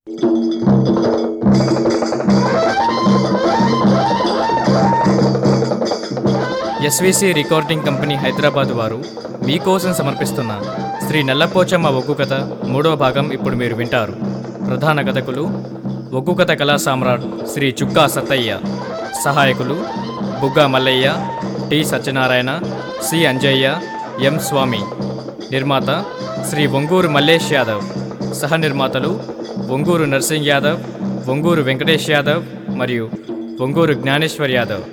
SVC recording company Hyderabad వారు మీకోసం సమర్పిస్తున్న శ్రీ నల్లపోచమ్మ ఒగ్గు కథ మూడవ భాగం ఇప్పుడు మీరు వింటారు ప్రధాన కథకులు ఒగ్గు కథ కళా సామ్రాట్ శ్రీ చుక్కా సత్తయ్య సహాయకులు Bugga Mallayya T Satyanarayana C Anjaiah M Swamy నిర్మాత శ్రీ ఒంగూరు మల్లేష్ యాదవ్ సహ నిర్మాతలు ఒంగూరు నర్సింగ్ యాదవ్ ఒంగూరు వెంకటేష్ యాదవ్ మరియు ఒంగూరు జ్ఞానేశ్వర్ యాదవ్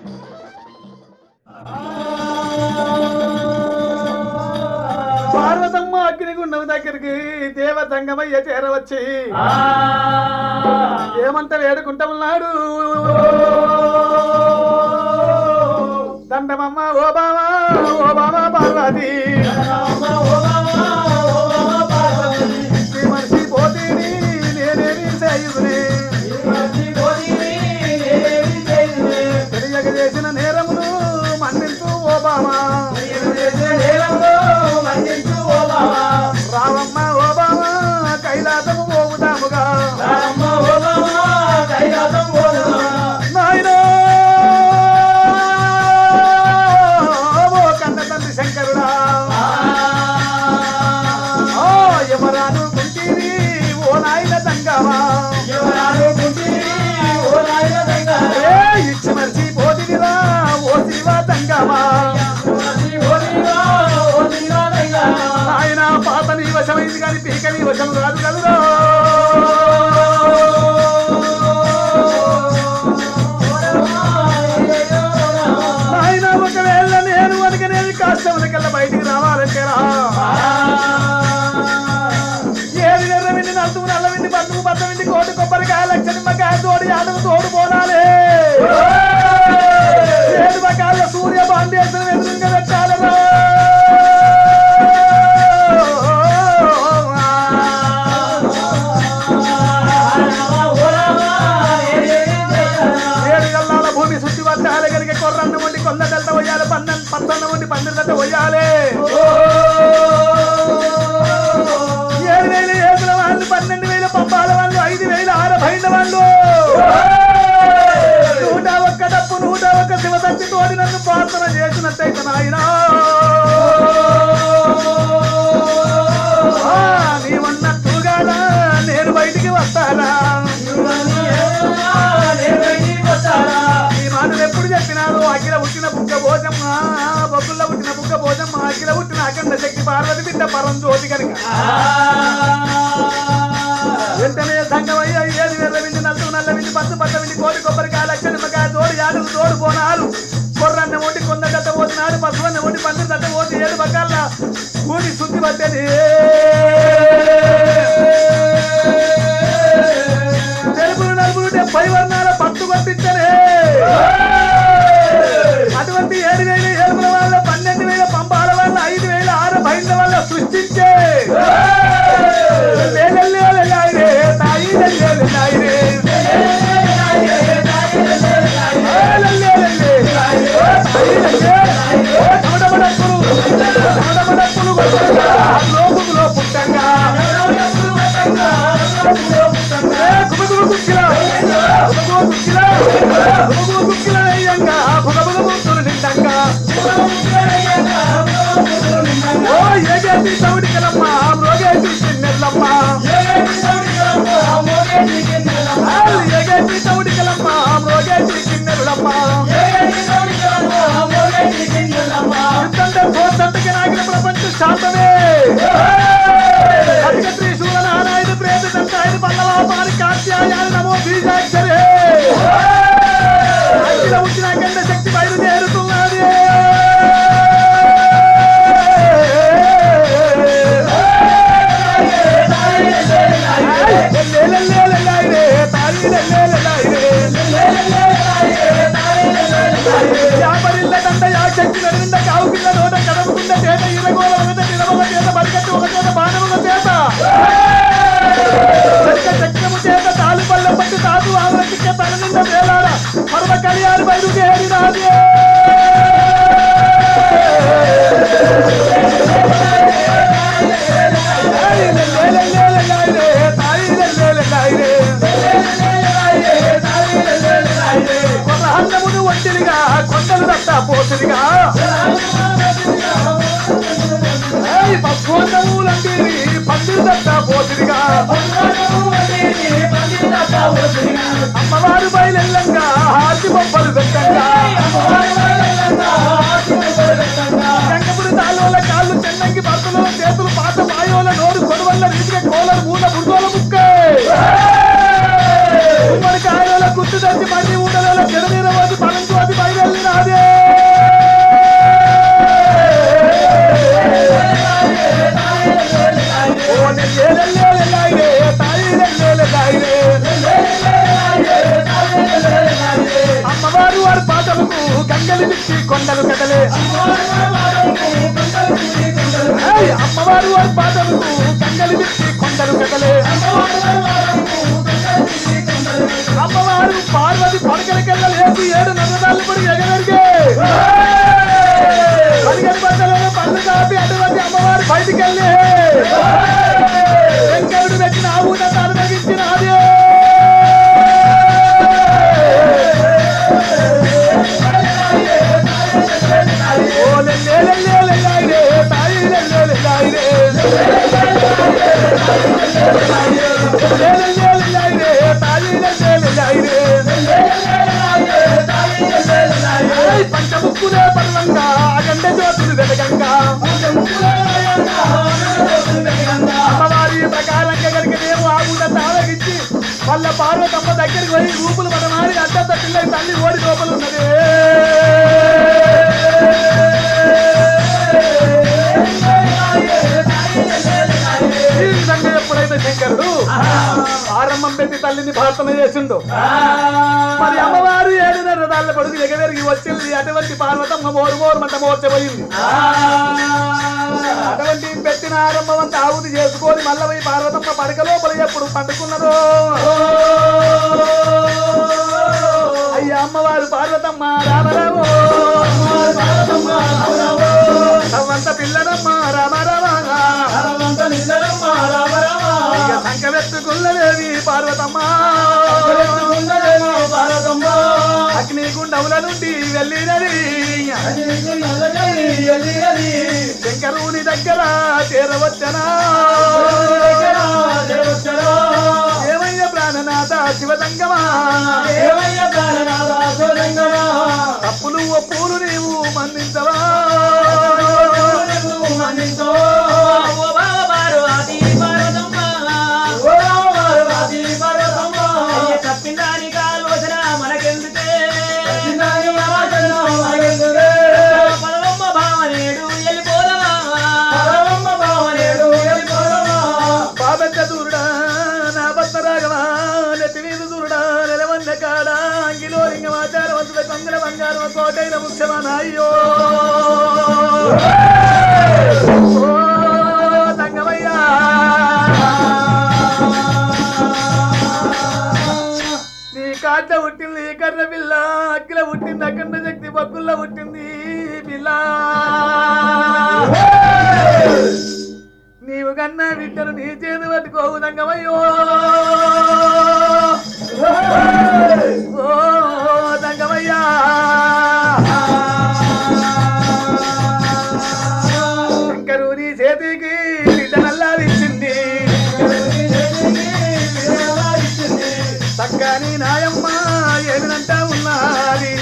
పార్వతమ్మ అగ్నిగుండం దగ్గరికి దేవతంగమయ్య చేరవచ్చి ఏమంత వేడుకుంటా ఉన్నాడు దండమమ్మ ఓ బావా ఓ బావా పార్వతి ఈ మనిషి పోతీని నేనేమి చేయుదునే తెలియక చేసిన నేరమును మన్నించు ఓ బావా రావమ్మ ఓ బావా కైలాసము పోగుదాముగా నాయనా ఓ కన్న తండ్రి శంకరుడా ఓ యమరాను కుంటిరి ఓ నాయన తంగవా ఏ ఇచ్చి మరిచి పోతివిరా ఓ శివ తంగవా ఆయన పాత నీ వశమైంది కానీ పీక నీ వశం కాదు కదురా ఆయన ఒకవేళ నేను అనుకునేది కాష్టములకెళ్ళ బయటికి రావాలంటే రా ఏది నెర్ర విండి నలుతువు నల్ల విండి బంధువు బద్ద విండి కోటి కొబ్బరికాయ లక్ష నిమ్మకాయ తోడు ఆటకు తోడు పోనాలే ఏడు రకాల సూర్య బాండేశ్వరం ఎదురుగా పెట్టాలరా ఏడు గల్లాల భూమి శుద్ధి పట్టాలి కనుక కొర్రన్న వండి కొంద దెల్త పోయాలి పన్నె పత్తన్న వండి పందిరిదంట పోయాలి ఏడు వేల ఏడుల వాళ్ళు పన్నెండు వేల పంపాల వాళ్ళు ఐదు వేల ఆరు బయట వాళ్ళు నూట ఒక్క డప్పు నూట ఒక్క శివతంతి తోడి నన్ను ప్రార్థన చేసినట్టయితే నాయన నీవన్నట్టుగానా నేను బయటికి వస్తానా ఈ మాటలు ఎప్పుడు చెప్పినారు అఖిల పుట్టిన బుక్క భోజమ్మ బొగ్గుల్లో పుట్టిన బుక్క భోజమ్మ అఖిల పుట్టిన అఖండ శక్తి పార్వతి బిడ్డ పరం జ్యోతి కనుక వెంటనే సంగమయ్య ఏది వెర్ర విండి నల్లు నల్ల విండి పత్తు పట్ట విండి కోడి కొబ్బరికాయ లక్ష నిమ్మకాయ తోడు యాడలు తోడు పోనాలు కొర్రన్న ఓటి కొంద దట్ట పోతున్నాడు పశువన్న ఓటి పందిరి దట్ట పోతి ఏడు బకాల భూమి శుద్ధి పట్టేది తెలుపులు నలుపులు డెబ్బై వర్ణాల పట్టు పంపించనే అటువంటి ఏడు వేల ఏడుగుల వాళ్ళ పన్నెండు వేల పంపాల వాళ్ళ ఐదు వేల ఆరు బయట వాళ్ళ సృష్టించే లేలెల్లే లెల్లాయిరే, తాయి లెల్లే లెల్లాయిరే. ఏ లెల్లే లెల్లే, ఓ తాయి లెల్లే, ఓ డమడమడప్పులు, డమడమడప్పులు కొట్టంగా, లోకుకులో పుట్టంగా. ఏ గుబగుబ గుక్కిలా, గుబగుబ గుక్కిలా, గుబగుబ గుక్కిలా వేయంగా, బుగబుగ బూతులు నిండంగా. ఓ ఏగేటి చౌడికలమ్మ, మ్రోగేటి చిన్నెల్లమ్మ. ఆల్ ఏగేటి చౌడికలమ్మ, మ్రోగేటి చిన్నెల్లమ్మ. ఇంతంటే పోతంటకి నాగిన ప్రపంచ శాంతమే అధిక త్రిశూల నారాయణ ప్రేత దంతాయన పల్లవాపాని కాత్యాయాలు నమో బీజాక్షరే అఖిల వచ్చిన గంట శక్తి బయలుదేరుతున్నది లెల్లెల్లెల్లెల్లాయిరే, తాళీలెల్లెల్లెల్లాయిరే. యాపరిల్ల దండ యా శక్తి నడివింద కావు పిల్ల నోట కడముకుండ చేత ఇరగోల ఒకట నిలవల చేత బరికట్టు ఒక చేత బాణముల చేత చక్క చక్రము చేత తాలు పళ్ళ పట్టు తాదు ఆవుల అమ్మవారు బయలెల్లంగా హాతి బొబ్బలు పెట్టంగా గంగపురి తాళోల కాళ్ళు చెన్నంగి భర్తలో చేతులు పాత మాయోల నోరు కొడవల్ల రీతిగా కోలరు మూల బుర్గోల ముక్కే ఉమ్మడి కాయోల గుర్తు తెచ్చి మళ్ళీ ఊడలో చెడనీర వచ్చి పలంకు అది బయలుదేరినాదే ఓ నెల్లేలెల్లేలెల్లాయిరే, తాయిలెల్లేలెల్లాయిరే. అమ్మవారు వారి పాటలకు గంగలి విచ్చి కొండలు కదలే ఏయ్, అమ్మవారు వారి పాటలకు గంగలి విచ్చి కొండలు కదలే అమ్మవారు పార్వతి పడకల కింద లేచి ఏడు నన్నదాళ్ళు పడి ఎగదరిగే పదిహేను బట్టలను పళ్ళు కాపి అటువంటి అమ్మవారు బయటికి వెళ్ళి వెంకరుడు పెట్టిన ఆ ఊట తలమగించిన అదే ఓ లెల్లే లెల్లే లెల్లాయిరే, తాయి లెల్లే లెల్లాయిరే. లెల్లే లెల్లే లెల్లాయిరే, తాయి లెల్లే లెల్లాయిరే. ఏయ్ పంచముక్కులే పర్వంగా అగండ జ్యోతులు వెదగంగా అమ్మవారి ప్రకారంగా కనుక మేము ఆగుండా తాళగించి వాళ్ళ పార్వతమ్మ దగ్గరికి పోయి రూపులు పడమారి అడ్డంత పిల్లకి తల్లి ఓడి లోపల ఉన్నది ఈ విధంగా ఎప్పుడైతే శంకరుడు ఆరంభం పెట్టి తల్లిని ప్రార్థన చేసిండు మరి అమ్మవారు ఏడున్నర దాళ్ళ పడుగు ఎగవెరిగి వచ్చింది అటువంటి పార్వతమ్మ మోరు మోరు మంట మోర్చబోయింది అటువంటి పెట్టిన ఆరంభం అంతా ఆవుతి చేసుకొని మళ్ళీ పోయి పార్వతమ్మ పడక లోపల ఎప్పుడు పండుకున్నదో అయ్యా అమ్మవారు పార్వతమ్మ రామరామో సవ్వంత పిల్లనమ్మ రామరామ ఇక సంకవెత్తుకున్నదేవి పార్వతమ్మ అగ్నిగుండముల నుండి వెళ్ళినది శంకరుని దగ్గర చేరవచ్చనా ఏమయ్య ప్రాణనాథ శివదంగమా తప్పులు ఒప్పులు నీవు మన్నించవా బాబెక్క దూరుడా నా భర్త రాగవా నెత్తి మీద దూరుడా నెలవన్న కాడా అంగిలో లింగమాచారం వంతుల కొంగల బంగారం కోటైన ముఖ్యమా నాయ్యో ఓ తంగమయ్యా నీ కాట పుట్టింది కర్ర పిల్ల అక్కిల పుట్టింది అఖండ శక్తి బక్కుల్లో పుట్టింది పిల్ల నీవు కన్నా బిడ్డను నీ చేతి పట్టుకోవు దంగమయ్యో ఓ దంగమయ్యా శంకరు నీ చేతికి బిడ్డ నల్లాదిచ్చింది చక్కని నాయమ్మ ఏమినంటా ఉన్నది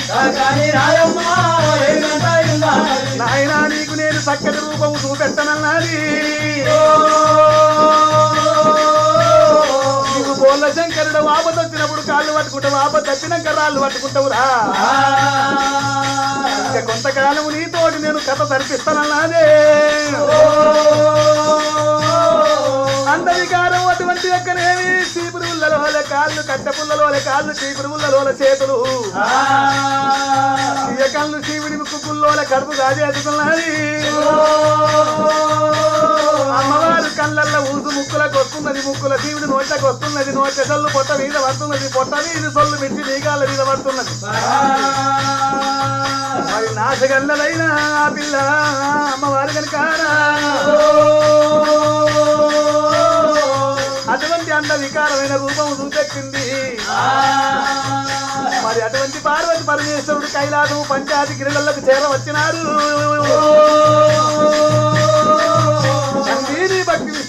నాయనా నీకు నేను చక్కటి రూపం చూపెట్టనన్నది నీకు బోళ్ళ శంకరుడు వాపత వచ్చినప్పుడు కాళ్ళు పట్టుకుంటావు వాపత తప్పినాక రాళ్ళు పట్టుకుంటావురా ఇంకా కొంతకాలం నీతోటి నేను కథ సరిపిస్తానన్నదే అందరికారం అటువంటి యొక్కనేమి చీపురు ఉల్లలోల కాళ్ళు కట్టెపుల్లలోల కాళ్ళు చీపురు ఉల్లలోల చేతులు ఇయ కళ్ళు శివుడి ముక్కుల్లోల కడుపు గాజేసుకున్నది అమ్మవారు కళ్ళల్లో ఊసు ముక్కులకు వస్తున్నది ముక్కుల శివుడి నోట్లకు వస్తున్నది నోట్ల సొల్లు పొట్ట మీద పడుతున్నది పొట్ట మీద సొల్లు మించి మీగాల మీద పడుతున్నది మరి నాశగల్లదైన ఆ పిల్ల అమ్మవారు కనుక అటువంటి అంత వికారమైన రూపం చూపెట్టింది మరి అటువంటి పార్వతి పరమేశ్వరుడు కైలాసం పంచాయతీ గిరిలకు చేరవచ్చినారు నందిని భక్తి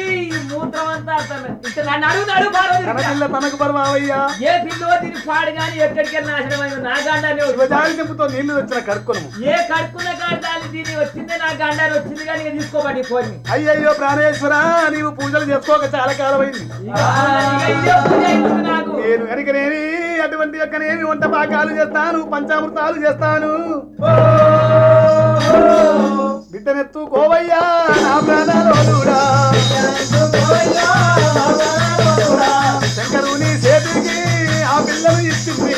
ఈ మూత్రం అంతా అర్థం ఇట్లా నన్ను అడుగు నడుగు పార్వతి తన పిల్ల తనకు పరమావయ్యా ఏ పిల్లో తిని పాడు కానీ ఎక్కడికి నాశనం అయింది నా గండాన్ని శివజాలి చెంపుతో నీళ్లు తెచ్చిన కడుక్కును ఏ కడుక్కున్న కాడాలి దీని వచ్చిందే నా గండాన్ని వచ్చింది కానీ ఇక తీసుకోబడి కోరిని అయ్యయ్యో ప్రాణేశ్వర నీవు పూజలు చేసుకోక చాలా కాలమైంది నాకు నేను కనుకనేమి అటువంటి యొక్కనేమి వంట పాకాలు చేస్తాను పంచామృతాలు చేస్తాను బిడ్డనెత్తు కోవయ్యా నా ప్రాణాలోడుడా శంకరుని చేతికి ఆ పిల్లలు ఇచ్చింది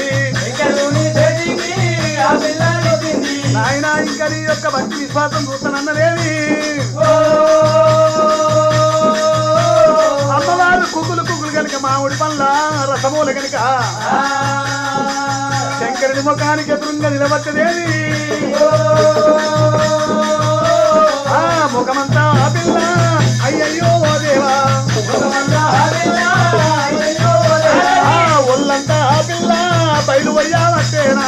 నాయన ఇంకా నీ యొక్క భక్తి విశ్వాసం చూస్తానన్నదేమి అమ్మవారు కుకులు కుకులు కనుక మామిడి పండ్ల రసమూల కనుక శంకరుని ముఖానికి ఎదురుగా నిలబట్టదేవి ఆ ముఖమంతా ఆ పిల్ల అయ్యయ్యో ఓ దేవా ఆ ఒళ్ళంతా ఆ పిల్ల బయలు వయ్యావట్టేనా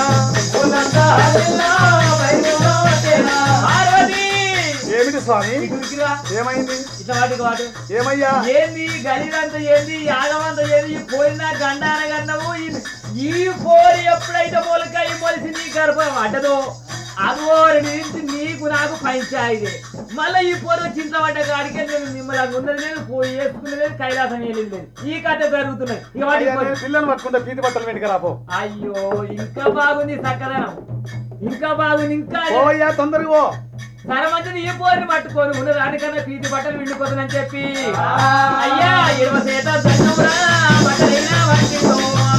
పార్వతి ఏమిటి స్వామి ఇటుకిరా. ఏమైంది ఇట్లా వాటికి వాటు ఏమయ్యా ఏంది గలిదంతా ఏంది యాగమంతా ఏంది ఈ పోరిన గండాన గన్నము ఈ- ఈ పోరి ఎప్పుడైతే మొలకాయ మొలిసి నీ గర్భం అడ్డదో అగోరి నుంచి నీకు నాకు పంచాయిదే మళ్ళీ ఈ పోరు వచ్చిన పడ్డ కాడికే నేను మిమ్మల్ని ఉన్నది లేదు పోయి వేసుకున్నది లేదు కైలాసం వెళ్ళింది లేదు ఈ కథ జరుగుతున్నది ఇక వాటికి అయ్యా, నేను పిల్లని పట్టుకుంటే పీతి బట్టలు వెంటక రాపో అయ్యో ఇంకా బాగుంది చక్కదనం ఇంకా బాగుంది ఇంకా పోవయ్యా తొందరగా పో. సరమంచిది ఈ పోరిని పట్టుకొని ఉన్న దానికన్నా పీతి బట్టలు విండిపోతుందని చెప్పి అయ్యా ఇరవై సేత దండమురా బట్టలైనా వంటితో.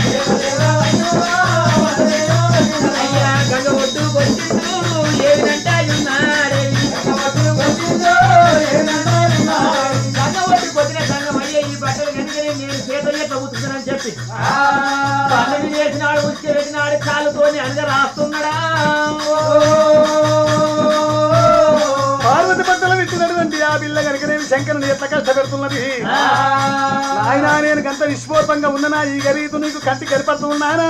అయ్యా గంగ ఒడ్డు కొట్టిండు ఏమిటంటే ఉన్నాడేవి. గంగ ఒడ్డు కొట్టిన సంగం అయ్యా ఈ బట్టలు కనుకనే నేను చేతులే తగ్గుతున్నానని చెప్పి పన్నది చేసినాడు ఉచ్చి పెట్టినాడు కాలుతోని అనగా రాస్తున్నాడా పార్వతి బట్టలు పెట్టినటువంటి ఆ పిల్ల కనుకనేమి శంకరుని ఎంత కష్టపెడుతున్నది నాయనా నేను గంత విశ్వోపంగా ఉన్ననా ఈ గరీతు నీకు కంటి కనిపడుతున్నానా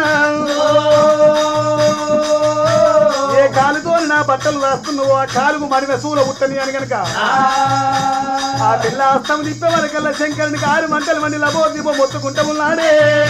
ఏ కాలుతో నా బట్టలు రాస్తున్నావు ఆ కాలుకు మడి వెసువుల ఉట్టని అని గనక ఆ పిల్ల అస్తం తిప్పే వరకల్లా శంకరునికి ఆరు మంటలు మండి లబో దిబో మొత్తుకుంటూ ఉన్నాడే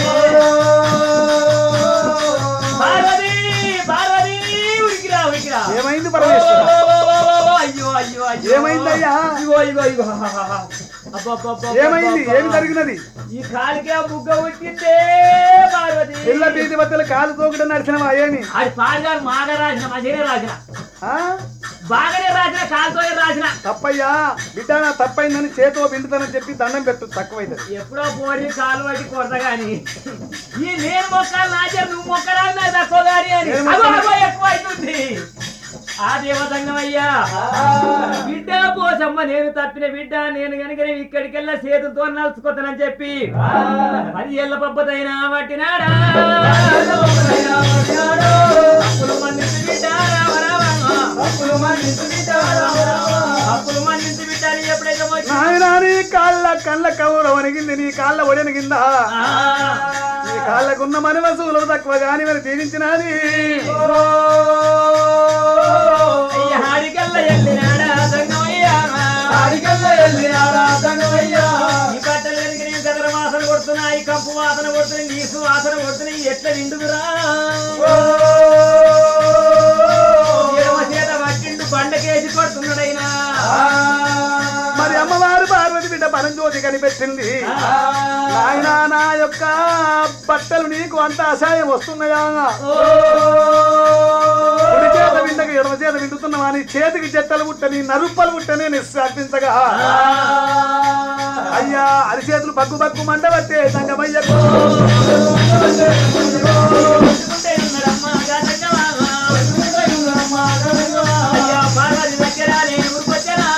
పార్వతి పార్వతి ఉరికిరా ఉరికిరా ఏమైంది పరమేశ్వర అయ్యో అయ్యో అయ్యో ఏమైందయ్యా? ఇగో ఇగో ఇగో అబ్బబ్బబ్బబ్బ. ఏమైంది ఏమి జరిగినది ఈ కాలికే బుగ్గ ఉట్టిందే పార్వతి పిల్ల పీటి బట్టలు కాలు తోకడం నడిచినవా ఏమి అది పాడుగారు మాగా రాసిన మంచిగా రాసిన ఆ? బాగానే రాసిన కాలుతో రాసిన తప్పయ్యా బిడ్డ నా తప్పైందని చేతో బిండుతానని చెప్పి దండం పెట్టు తక్కువైతుంది ఎప్పుడో పోరి కాలు పట్టి కొడతా గాని ఈ నేను మొక్కలు నాచే నువ్వు మొక్కరా నాకు తక్కువ గాని అని నేను అగో మొక్కను- అగో ఎక్కువ అవుతుంది ఆ దేవతంగమయ్యా బిడ్డ పోసమ్మ నేను తప్పిన బిడ్డ నేను కనుక ఇక్కడికెళ్ళా చేతులతో నలుచుకోతానని చెప్పి పది ఏళ్ళ పబ్బతైనా పట్టినాడా అప్పులు మన్నించు బిడ్డ రామ రామ. అప్పులు మన్నించు బిడ్డ అని ఎప్పుడైతే వచ్చి నాయనా నీ కాళ్ళ కళ్ళ కౌర వణిగింది నీ కాళ్ళ ఒడిన కింద నీ కాళ్ళకున్న మన వసూలు తక్కువ గాని మరి దీవించినది అయ్య హాడికల్ల ఎల్లినాడా సంగమయ్యా. ఈ బట్టలు కనుక నేను గదర వాసన కొడుతున్నా ఈ కంపు వాసన కొడుతున్నాయి నీసు వాసన కొడుతున్నాయి ఎట్లా నిండుదురా ఎడమ చేత పట్టిండు బండకేసి కొడుతున్నాడైనా మరి అమ్మవారు పార్వతి బిడ్డ పరంజ్యోతి కనిపెట్టింది నాయనా నా యొక్క బట్టలు నీకు అంత అసహాయం వస్తున్నాయా కుడి చేత విండగా ఎడమ చేత వింటుతున్నావా నీ చేతికి చెట్టలు పుట్టని నరుప్పలు పుట్టని నిశ్చార్థించగా అయ్యా అరిచేతులు బగ్గు బగ్గు మండబట్టే సంగమయ్యకు ఉంటే ఉన్నాడమ్మా గంగమ్మ. అయ్యా పార్వతి దగ్గర నేను ఊరుకొచ్చానా?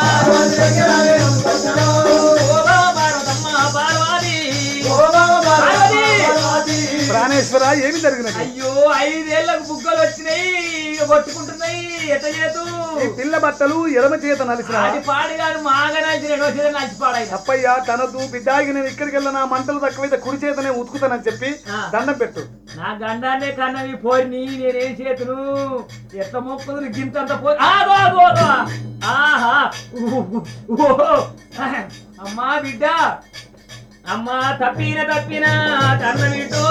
ఓ బావ పార్వతమ్మ, పార్వతి. పార్వతి. ప్రాణేశ్వర ఏమి జరిగినది అయ్యో ఐదేళ్లకు బుగ్గలు వచ్చినాయి ఇక కొట్టుకుంటున్నాయి ఎట్ట చేతు ఈ పిల్ల బట్టలు ఎడమ చేత నలిసిన అది పాడి కాదు మాగా నచ్చి రెండో చేత నచ్చి పాడాయి అప్పయ్య తనదు బిడ్డాకి నేను ఇక్కడికి వెళ్ళిన మంటలు తక్కువైతే కుడి చేతనే ఉతుకుతానని చెప్పి ఆ. దండం పెట్టు నా గండాన్నే కన్నవి పోరిని నేనేం చేతును ఎట్లా మొక్కదు గింతంత పోయి ఆగో ఆగో ఆగో. ఆహా ఊ, ఊ, ఓ. అమ్మా బిడ్డ అమ్మా తప్పిన తప్పిన కన్నవిటో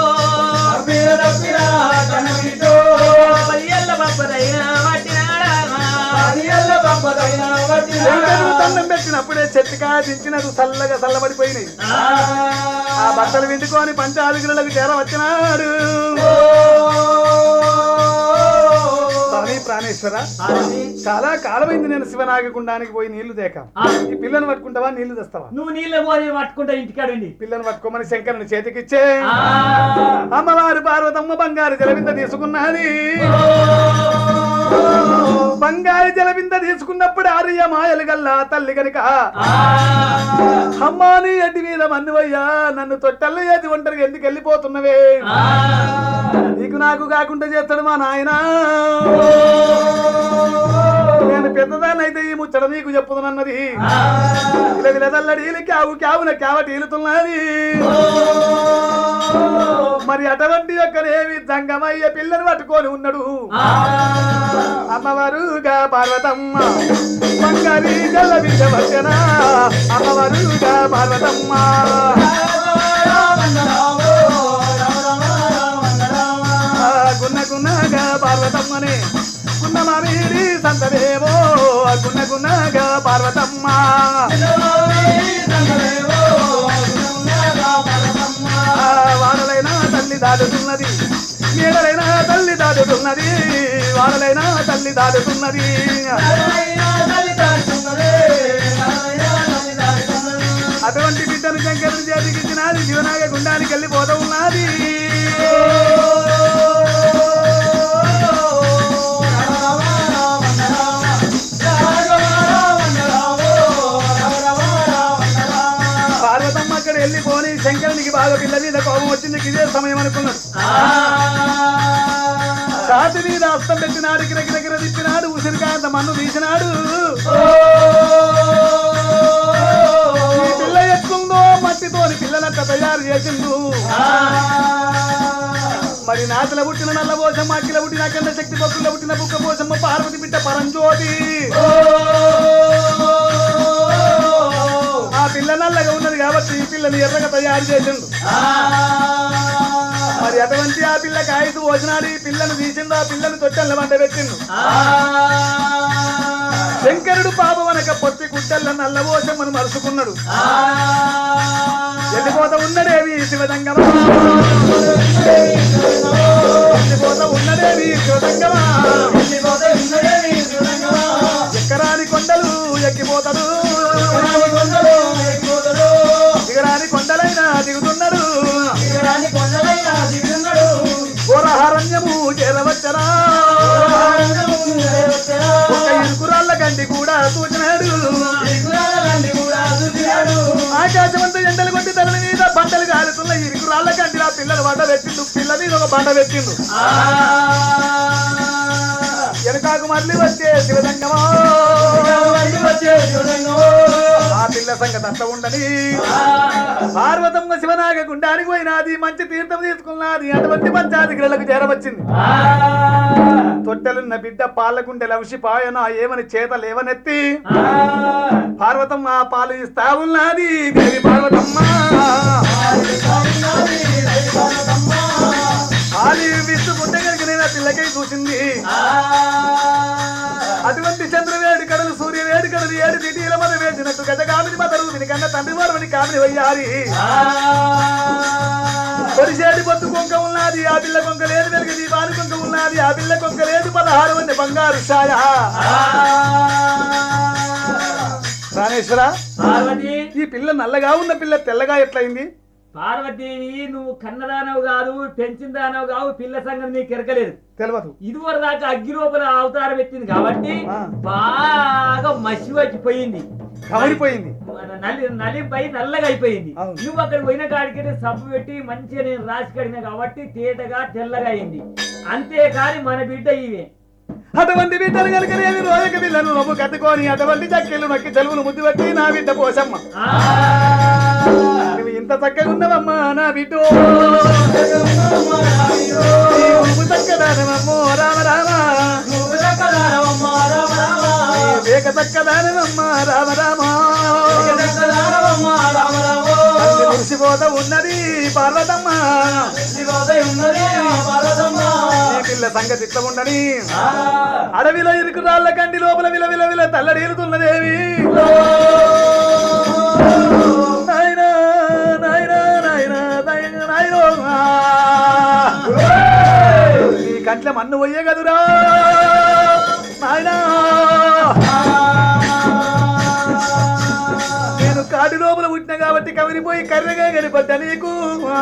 పదియేళ్ళ పప్పదైనా వట్టినాడా శంకరుడు దండం పెట్టినప్పుడే చెట్టుగా దించినది చల్లగా చల్లబడిపోయినాయి ఆ బట్టలు విండుకొని పంచాదిగులకు చేర వచ్చినాడు స్వామి ప్రాణేశ్వర చాలా కాలమైంది నేను శివనాగకుండానికి పోయి నీళ్లు దేక ఈ పిల్లని పట్టుకుంటావా నీళ్లు తెస్తావా నువ్వు నీళ్ళ పోయి పట్టుకుంటా ఇంటికాడండి పిల్లని పట్టుకోమని శంకరుని చేతికిచ్చే అమ్మవారు పార్వతమ్మ బంగారు జలవింద తీసుకున్నది బంగారు జలవింద తీసుకున్నప్పుడు ఆర్య మాయలు గల్లా తల్లి కనుక అమ్మాని ఎడ్డి మీద మన్నువయ్యా నన్ను తొట్టల్లో ఏది ఒంటరిగా ఎందుకు వెళ్ళిపోతున్నవే నీకు నాకు కాకుండా చేస్తాడు మా నాయన నేను పెద్దదాన్ని అయితే ఈ ముచ్చట నీకు చెప్పుదనన్నది ఇలా విలదల్లడీలు క్యావు క్యావున క్యావటి ఈలుతున్నది మరి అటువంటి యొక్కనేమి జంగమయ్య పిల్లని పట్టుకొని ఉన్నాడు అమ్మవారుగా పార్వతమ్మ బంగారి జల్ల బిడ్డ వచ్చన అమ్మవారుగా పార్వతమ్మ ఆ, గున్న గున్నగా పార్వతమ్మనే గున్న మామిడి సంతదేవో గున్న గున్నగా పార్వతమ్మ ఆ, వాడలైన తల్లి దాటుతున్నది నీడలైన తల్లి దాటుతున్నది వాడలైన తల్లి దాటుతున్నది అటువంటి బిడ్డను శంకరుని చేతికిచ్చినది జీవనాగ గుండానికి వెళ్ళిపోతూ ఉన్నది పార్వతమ్మ అక్కడ వెళ్ళిపోని శంకరునికి బాగా పిల్ల మీద కోపం వచ్చింది ఇదే సమయం అనుకున్నాడు ఛాతి మీద అస్తం పెట్టినాడు గిరగిర గిర తిప్పినాడు ఉసిరికాంత మన్ను తీసినాడు ఈ పిల్ల ఎత్తుందో మట్టితోని పిల్లలంత తయారు చేసిండు మరి నాతిల పుట్టిన నల్ల పోసమ్మ అక్కిల పుట్టిన అఖండ శక్తి పప్పుల పుట్టిన బుక్క పోసమ్మ పార్వతి బిడ్డ పరంజ్యోతి ఆ పిల్ల నల్లగా ఉన్నది కాబట్టి ఈ పిల్లని ఎర్రగా తయారు చేసిండు మరి అటువంటి ఆ పిల్లకి ఆయుధ పోసినాడు ఈ పిల్లను తీసిండు ఆ పిల్లని తొట్టెల వంట పెట్టిండు శంకరుడు పాపం అనక పొత్తి గుట్టల్లో నల్లబోసమ్మను మరుచుకున్నాడు వెళ్ళిపోత ఉన్నదేవి శివదంగమా వెళ్ళిపోత ఉన్నదేవి శివదంగమా దిగుతున్నాడు ఘోరహారణ్యము చేరవచ్చరా ఒక ఇరుకురాళ్ళ గండి కూడా చూచినాడు ఆకాశమంతా ఎండలు కొట్టి తల మీద బండలు కాలుతున్న ఇరుకురాళ్ళ గండి ఆ పిల్లలు బండ పెట్టిండు పిల్ల మీద ఒక బండ పెట్టిండు వెనకాకు మళ్ళీ వచ్చే శివదంగమా ఆ పిల్ల సంగతి అట్లా ఉండని పార్వతమ్మ శివనాగ గుండానికి పోయినాది మంచి తీర్థం తీసుకున్నది అటువంటి పంచాధికారులకు చేరవచ్చింది తొట్టెలున్న బిడ్డ పాలగుండె లవసి పాయన ఏమని చేత లేవనెత్తి పార్వతమ్మ ఆ పాలు ఇస్తా ఉన్నది దేవి పార్వతమ్మ పాలు విసుకుంటే కనుక నేను ఆ పిల్లకై చూసింది అటువంటి చంద్రవేడి కడలు సూర్యవేడి కడలు ఏడు తిటీల మద వేసినట్టు గజ కామిని మదరు దీనికన్నా తండ్రి వారు కామిని వయ్యారి పొడిసేటి పొత్తు కొంక ఉన్నది ఆ పిల్ల కొంక లేదు వెలుగు దీపాలు కొంక ఉన్నది ఆ పిల్ల కొంక లేదు పదహారు మంది బంగారు ఛాయ రాణేశ్వర పార్వతి ఈ పిల్ల నల్లగా ఉన్న పిల్ల తెల్లగా ఎట్లయింది పార్వతీవి నువ్వు కన్నదానవు కాదు పెంచిన దానవు కావు పిల్ల సంగతి నీకు ఎరకలేదు తెలియదు ఇదివరకు దాకా అగ్గి లోపల అవతారం ఎత్తింది కాబట్టి ఆ. బాగా మసి వచ్చిపోయింది కవరిపోయింది నలి నలిపై నల్లగా అయిపోయింది అవును. నువ్వు అక్కడ పోయిన కాడికి సబ్బు పెట్టి మంచిగా నేను రాసి కడిగిన కాబట్టి తేటగా తెల్లగా అయింది అంతేకాని మన బిడ్డ ఇవే అటువంటి బిడ్డలు కనుక నేను రోజక పిల్లను నవ్వు కట్టుకొని అటువంటి చక్కెలు నొక్కి చెలువులు ముద్దు పెట్టి నా బిడ్డ పోసమ్మ ఆ, నువ్వు ఇంత చక్కగా ఉన్నవమ్మా నా బిడ్డ నువ్వు చక్కదానమమ్మో రామ రామ వేక చక్కదానమమ్మా రామ రామ తల్లి మురిసిపోత ఉన్నది పార్వతమ్మ ఈ పిల్ల సంగతి ఇట్లా ఉండని అడవిలో ఇరుకు రాళ్ళ కండి లోపల విల విల విల తల్లడీలుతున్నదేవి నాయనా, నాయనా, నాయనా, నాయనా, నాయనో. నీ కంట్ల మన్ను పోయే కదురా నాయనా నేను కాటి లోపల పుట్టిన కాబట్టి కవిరిపోయి కర్రగా కనిపడ్డా నీకు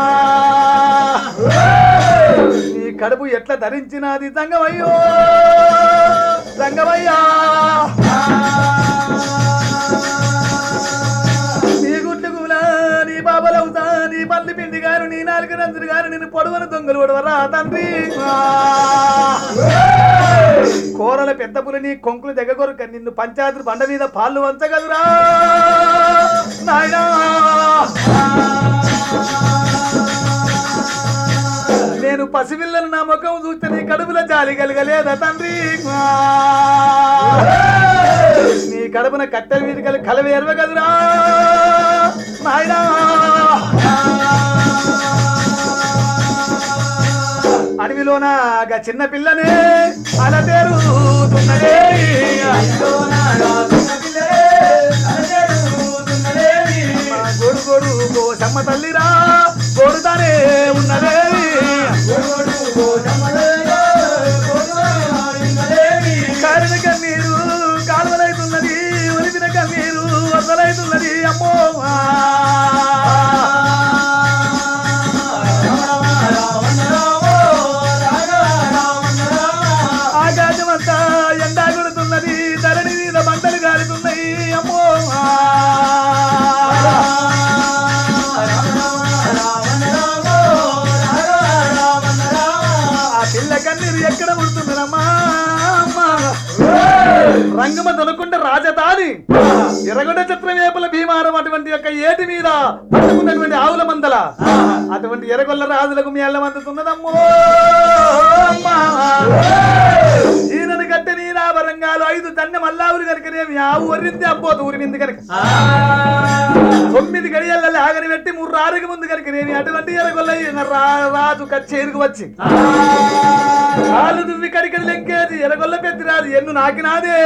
నీ కడుపు ఎట్లా ధరించినది సంగమయ్యో సంగమయ్యా నీ గుడ్లు గులా నీ బాబలవుతా నీ పల్లి పిండి గారు నీ నాలుగు రంజులు గారు నిన్ను పొడవని దొంగలు పొడవరా తండ్రి కూరల పెద్ద పులి నీ కొంకులు దగ్గకొరక నిన్ను పంచాయతీ బండ మీద పాలు వంచగదురా నాయనా నేను పసిపిల్లలు నా ముఖం చూస్తే నీ కడుపులో జాలి కలగలేదా తండ్రి నీ కడుపున కట్టెల మీద కలి కలవి ఎరవగదురా నాయనా అడవిలోన గా చిన్న పిల్లనే అలా తేరుతున్నదే మా గోడు గోడు గోసమ్మ తల్లిరా గోడుతానే ఉన్నదేవి కారిన కన్నీరు కాలువలైతున్నది ఒలిపిన కన్నీరు వదలైతున్నది అమ్మో ఆకాశమంతా ఎండా కొడుతున్నది ధరణి మీద మంటలు కాలుతున్నాయి అమ్మో ఆ పిల్ల కన్నీరు ఎక్కడ పుడుతుందమ్మా రంగమ దొనకుండ రాజధాని ఎర్రగొండ చిత్రవేపుల భీమారం అటువంటి యొక్క ఏటి మీద పట్టుకున్నటువంటి ఆవుల మందల అటువంటి ఎర్రగొల్ల రాజులకు మేళ్ళ మందుతున్నదమ్మో అమ్మా. ఈయనను కట్టె నీరాభరంగాలు ఐదు దండ మల్లావులు కనుకనేమి ఆవు ఒర్రింది అబ్బోతు ఊరిమింది కనుక తొమ్మిది గడియలలో ఆగని పెట్టి మూడు రారుకి ముందు కనుక నేను అటువంటి ఎరగొల్ల ఈయన రా- రాజు కచ్చేరుకు వచ్చి కాలు దువ్వి కడికడి లెక్కేది ఎరగొల్ల పెద్ద రాదు ఎన్ను నాకినాదే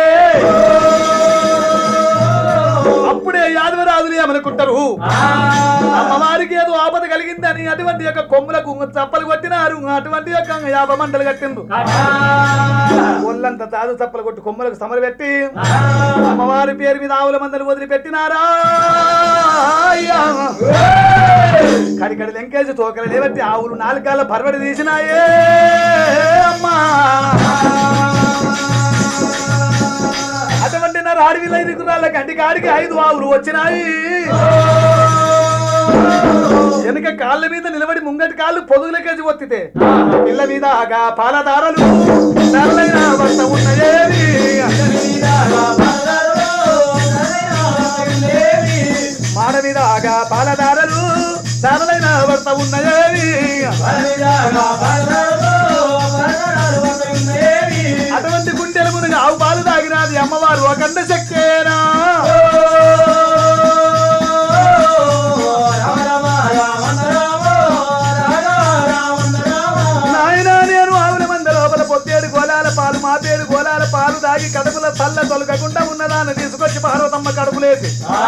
అప్పుడే యాదవరాజులు ఏమనుకుంటారు అమ్మవారికి ఏదో ఆపద కలిగిందని అటువంటి యొక్క కొమ్ములకు చప్పలు కొట్టినారు అటువంటి యొక్క యాభ మంటలు కట్టిండ్రు ఒళ్ళంతా తాదు చప్పలు కొట్టి కొమ్మలకు సమరు పెట్టి అమ్మవారి పేరు మీద ఆవుల మందలు వదిలిపెట్టినారా అయ్యా. కాడికడి లెంకేసి తోకలు లేవట్టి ఆవులు నాలుగాల పరవడి తీసినాయే అమ్మా అటువంటి నా రాడివిల్ల దిగురాళ్ళ కంటి కాడికి ఐదు ఆవులు వచ్చినాయి వెనుక కాళ్ళ మీద నిలబడి ముంగటి కాళ్ళు పొదుగులకేసి ఒత్తితే ఇళ్ళ మీద ఆగా పాలదారలు నల్లైన భర్త ఉన్నయేవి మాడ మీద ఆగా పాలదారలు నల్లైన భర్త ఉన్నయేవి అటువంటి గుండెల మునుగా ఆవు పాలు తాగినది అమ్మవారు అఖండ శక్తేనా నాయన నేను ఆవుల మంద లోపల పొత్తేడు గోలాల పాలు మా పేరు గోలాల పాలు దాగి కడుపుల తల్ల తొలగకుండా ఉన్నదాన్ని తీసుకొచ్చి పార్వతమ్మ కడుపులేసి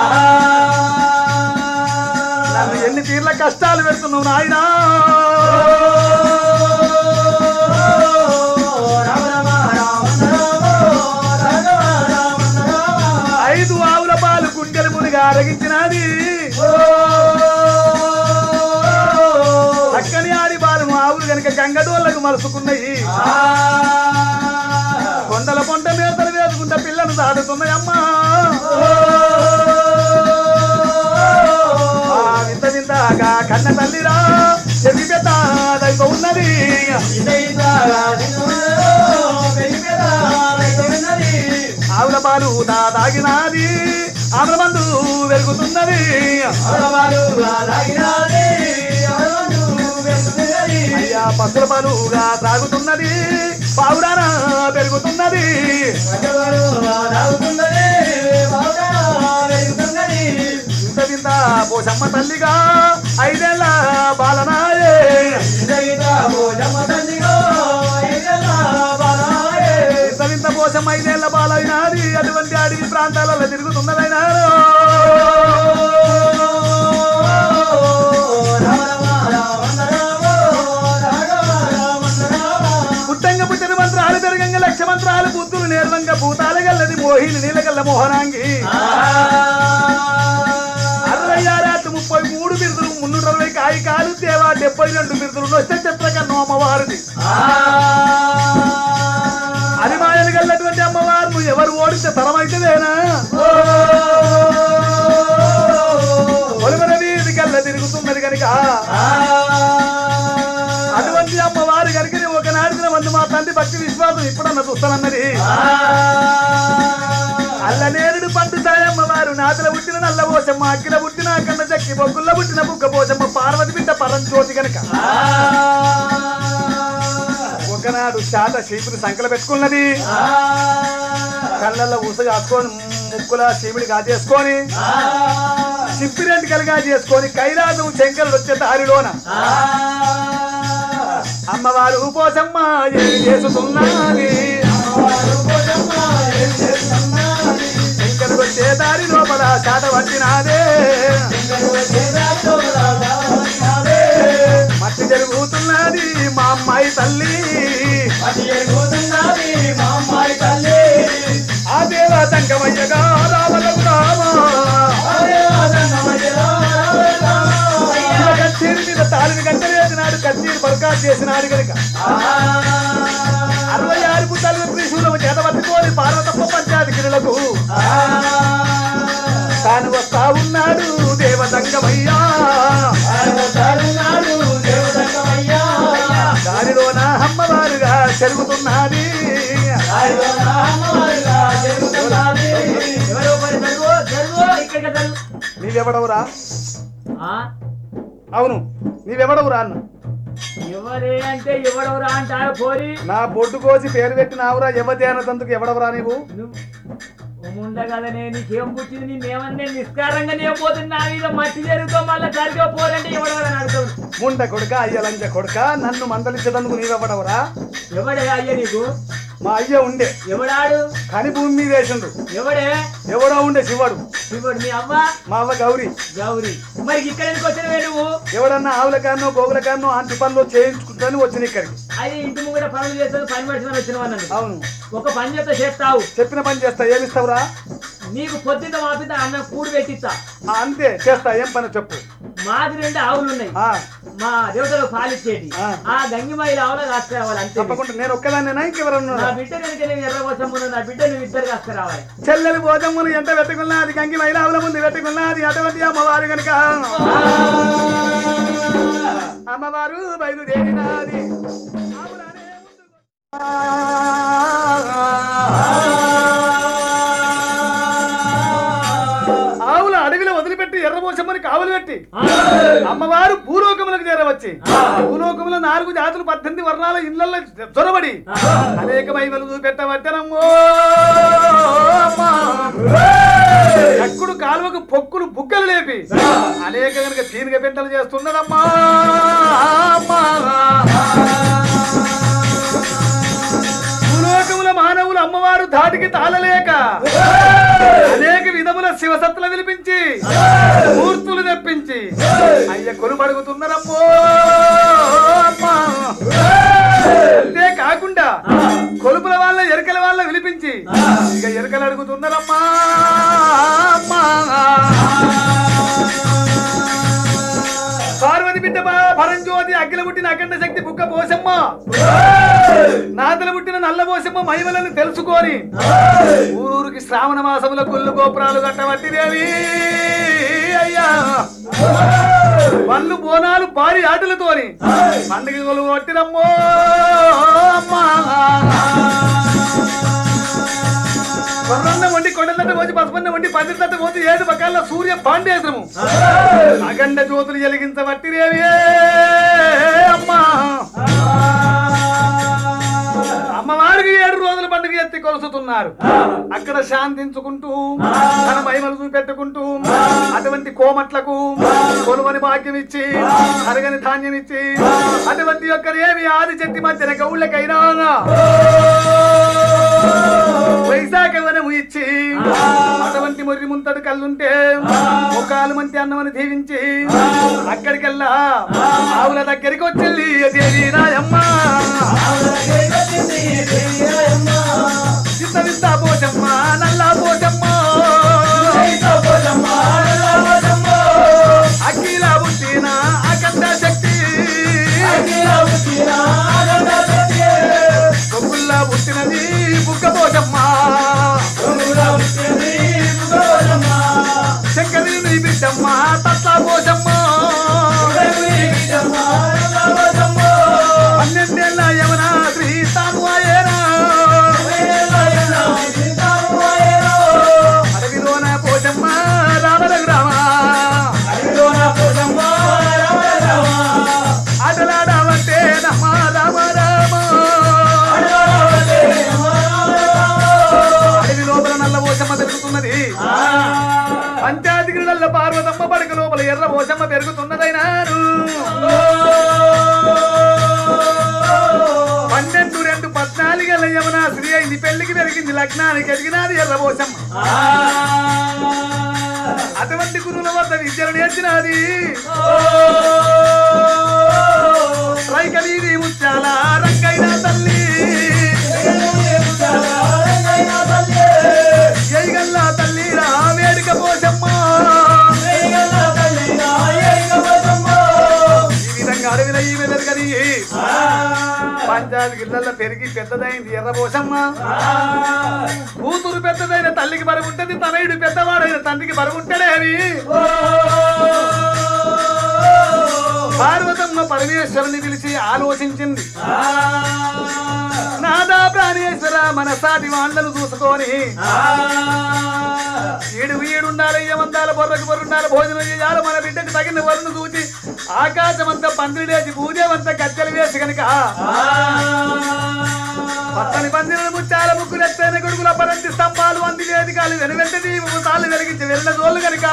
నన్ను ఎన్ని తీర్ల కష్టాలు పెడుతున్నావు నాయనా ఐదు ఆవుల పాలు గుండెల మునిగా అరగించినది చక్కని ఆడి బాలు ఆవులు గనక గంగడోళ్ళకు మలుసుకున్నాయి కొండల పొంట మేతలు వేసుకుంటే పిల్లను దాడుతున్నాయమ్మా ఆ వింత వింతగా కన్న తల్లిరా చెవి పెద్ద దైవ ఉన్నది ఆవుల పాలు దా దాగినాది ఆవుల మందు వెలుగుతున్నది అయ్యా పసుల పాలుగా త్రాగుతున్నది పావురాన పెరుగుతున్నది ఇంత వింత పోషమ్మ తల్లిగా ఐదేళ్ల బాలనాయే ఇంత వింత పోషమ్మ ఐదేళ్ల బాలైనాది అటువంటి అడవి ప్రాంతాలలో తిరుగుతున్నదైనా పుట్టంగ పుట్టిన మంత్రాలు పెరగంగ లక్ష మంత్రాలు బుద్ధులు నేర్వంగ భూతాల గల్లది మోహిని నీలగల్ల మోహనాంగి అరవై ఆరాట్లు ముప్పై మూడు బిరుదులు మున్నూట అరవై కాయి కాలు దేవా డెబ్బై రెండు బిరుదులు నొస్తే చిత్రకన్ను అమ్మవారిది అరిమాయలు గల్లటువంటి అమ్మవారు ఎవరు ఓడితే తరమైతేనా ఒలిమన వీధి కల్ల తిరుగుతున్నది కనుక అటువంటి అమ్మవారు కనుక ఒకనాడిన మంది మా తండ్రి భక్తి విశ్వాసం ఇప్పుడన్న చూస్తానన్నది అల్లనేరుడు పండు సాయమ్మ వారు నాతల పుట్టిన నల్ల పోసమ్మ అక్కిల పుట్టిన కన్న చక్కి బొగ్గుల్ల పుట్టిన బుగ్గ పోసమ్మ పార్వతి బిడ్డ పరంజ్యోతి గనక ఒకనాడు శాత చీపురు సంకల పెట్టుకున్నది కళ్ళల్లో ఊస కాసుకొని ముక్కుల చీమిడి కాజేసుకొని చిప్పిరెంటి కలిగా చేసుకొని కైలాసం శంకరుడు వచ్చే దారిలోన అమ్మవారు పోసమ్మ ఏమి చేసుకున్నది శంకరుడు వచ్చే దారి లోపల శాత పట్టినాదే మట్టి జరుగుతున్నది మా అమ్మాయి తల్లి ఆ దేవ తంగమయ్యగా రావలకు రామా కచ్చీరి మీద తాళిని కట్టలేసినాడు కచ్చీరి బర్కాట్ చేసినాడు కనుక అరవై ఆరు పుట్టాలు త్రిశూలము చేత పట్టుకోని పార్వతప్ప పంచాయతీ గిరులకు తాను వస్తా ఉన్నాడు దేవతంగమయ్యా దారిలోన అమ్మవారుగా జరుగుతున్నది ఎవరో మరి జరుగు, జరుగు, ఇక్కడికి జరుగు. నీవెవడవురా ఆ? అవును నీవెవడవురా అన్న ఎవరే అంటే ఎవడెవరా అంటారు పోరి నా బొడ్డు కోసి పేరు పెట్టినావురా ఎవదేనతందుకు ఎవడవురా నీవు నువ్వు ఉండగలనే నీకేం పుట్టింది నేనేమన్నా నిస్కారంగా నేను పోతున్నా మీద మట్టి జరుగుతో మళ్ళీ సరిగ్గా పోరంటే ఎవడెవరని అడుగుతావు ముండ కొడుక అయ్యలంజ కొడుక నన్ను మందలించదందుకు నీవెవడవురా ఎవడే అయ్యా నీకు మా అయ్య ఉండే ఎవడాడు కని భూమి మీద వేసిండు ఎవడే ఎవడో ఉండే శివుడు ఇప్పుడు మీ అవ్వ మా అవ్వ గౌరి గౌరి మరి ఇక్కడ ఎందుకు వచ్చినవే నువ్వు ఎవడన్నా ఆవుల కాన్నో గోగుల కాన్నో ఆంటి పనులు చేయించుకుంటాను వచ్చిన ఇక్కడికి అది ఇంటి ముంగట పనులు చేస్తాను పని పడిచిన వచ్చిన నన్ను అవును ఒక పని చేస్తే చేస్తావు చెప్పిన పని చేస్తా ఏమిస్తావురా నీకు పొద్దున్న మాపిద్దా అన్న కూడి పెట్టిస్తా ఆ, అంతే చేస్తా ఏం పని చెప్పు మాది రెండు ఆవులు ఉన్నాయి ఆ, మా దేవతలు పాలిచ్చేటి ఆ. ఆ గంగిమాయిల ఆవులు కాసుకురావాలి అంతే తప్పకుండా నేను ఒక్కదాన్నేనా ఇంకెవరన్నా నా బిడ్డ కనుక నేను ఎర్రవసమ్మును నా బిడ్డ నువ్వు ఇద్దరు కాసుకురావాలి చెల్లెలు భోజమును ఎంత పెట్టుకున్నా అది కంకి మైలావుల ముందు పెట్టుకున్నా అది అటువంటి అమ్మవారు కనుక అమ్మవారు బయలుదేరినాది ఆవులనే ముందుకు- ఆవుల అడవిలో వదిలిపెట్టి ఎర్రబోసమ్మని కావలు పెట్టి అమ్మవారు భూలోకములకు చేరవచ్చి భూలోకములో నాలుగు జాతులు పద్దెనిమిది వర్ణాల ఇళ్లలో చొరబడి అనేక మహిమలు చూపెట్టవద్దనమ్మో అమ్మా. చక్కుడు కాలువకు పొక్కులు బుగ్గలు లేపి అనేక కనుక తీనిక పెంటలు చేస్తున్నదమ్మా అమ్మా. భూలోకముల మానవులు అమ్మవారు ధాటికి తాళలేక అనేక విధముల శివసత్తులు విలిపించి మూర్తులు తెప్పించి అయ్య కొలుపడుగుతున్నారమ్మో అమ్మా. అంతే కాకుండా కొలుపుల వాళ్ళ ఎరకల వాళ్ళ విలిపించి ఇక ఎరకలు అడుగుతున్నారమ్మా అమ్మా. పార్వతి బిడ్డ బా- పరంజ్యోతి అగ్గిల పుట్టిన అఖండ శక్తి బుక్క పోసమ్మ నాతల పుట్టిన నల్ల పోసమ్మ మహిమలను తెలుసుకొని ఊరూరికి శ్రావణ మాసముల గుళ్ళు గోపురాలు కట్టబట్టి దేవి అయ్యా వాళ్ళు బోనాలు భారీ ఆటలతోని పండుగ కొలువు కొట్టిరమ్మో అమ్మా కొర్రన్న వండి కొండలట పోసి పసుపన్న వండి పదిలట పోసి ఏడు పక్కల సూర్య పాండేశ్వరము అఖండ జ్యోతులు వెలిగించబట్టి రేవి అమ్మా అమ్మవారికి ఏడు రోజుల పండుగ ఎత్తి కొలుసుతున్నారు అక్కడ శాంతించుకుంటూ తన మహిమలు చూపెట్టుకుంటూ అటువంటి కోమట్లకు కొలువని భాగ్యం ఇచ్చి అరగని ధాన్యం ఇచ్చి అటువంటి యొక్క ఏమి ఆది చెట్టి మధ్యన గౌళ్ళకైనా వైశాఖ వనము ఇచ్చి అటువంటి మొర్రి ముంతడు కళ్ళుంటే ముఖాలు మంచి అన్నమని దీవించి అక్కడికెల్లా ఆవుల దగ్గరికి వచ్చి దేవి రాయమ్మ చిత్త విత్త పోచమ్మ నల్ల పోచమ్మ అఖిల పుట్టిన అఖండ శక్తి కొమ్ముల్లా పుట్టినది బుగ్గ పోచమ్మ శంకరి నీ బిడ్డమ్మ తట్ల పోచమ్మ పన్నెండేళ్ళ యమన శ్రీ తాను అయ్యేనా అడవిలోన పోచమ్మ రామల గ్రామ ఆటలాడవంటే నమ్మ రామ రామ అడవి లోపల నల్ల పోచమ్మ తిరుగుతున్నది పంచాయతీల పార్వతమ్మ పడక లోపల ఎర్ర పోచమ్మ పెరుగుతున్నదైనారు పన్నెండు రెండు పద్నాలుగేళ్ళ యమున శ్రీ అయింది పెళ్లికి పెరిగింది లగ్నానికి ఎదిగినది ఎర్ర పోచమ్మ అటువంటి గురువుల వద్ద విద్యను నేర్చినది రైకలీది ముత్యాల రంగైన తల్లి జైగల్లా తల్లి రా వేడుక పోచమ్మ ఈ విధంగా అడవిలో ఈమె పెరగని పంచాయతీ గిళ్ళల్లో పెరిగి పెద్దదైంది ఎర్ర పోసమ్మ కూతురు పెద్దదైన తల్లికి బరువు ఉంటది తనయుడు పెద్దవాడైన తండ్రికి బరువు ఉంటాడేవి పార్వతమ్మ పరమేశ్వరుని పిలిచి ఆలోచించింది నాదా ప్రాణేశ్వర మన సాటి వాళ్ళను చూసుకొని ఏడు వీడుండాలి ఏమందాల బొర్రకు బొర్రుండాలి భోజనం చేయాలి మన బిడ్డకు తగిన వరును చూచి ఆకాశమంతా పందిరిలేసి పూజమంతా కత్తెలు వేసి కనుక పచ్చని పందిరులు ముచ్చాల ముగ్గులు ఎత్తైన గొడుగుల పరంతి స్తంభాలు అంది వేదికలు వెనువెంట దీపము తాళ్ళు వెలిగించి వెళ్ళ జోళ్ళు కనుక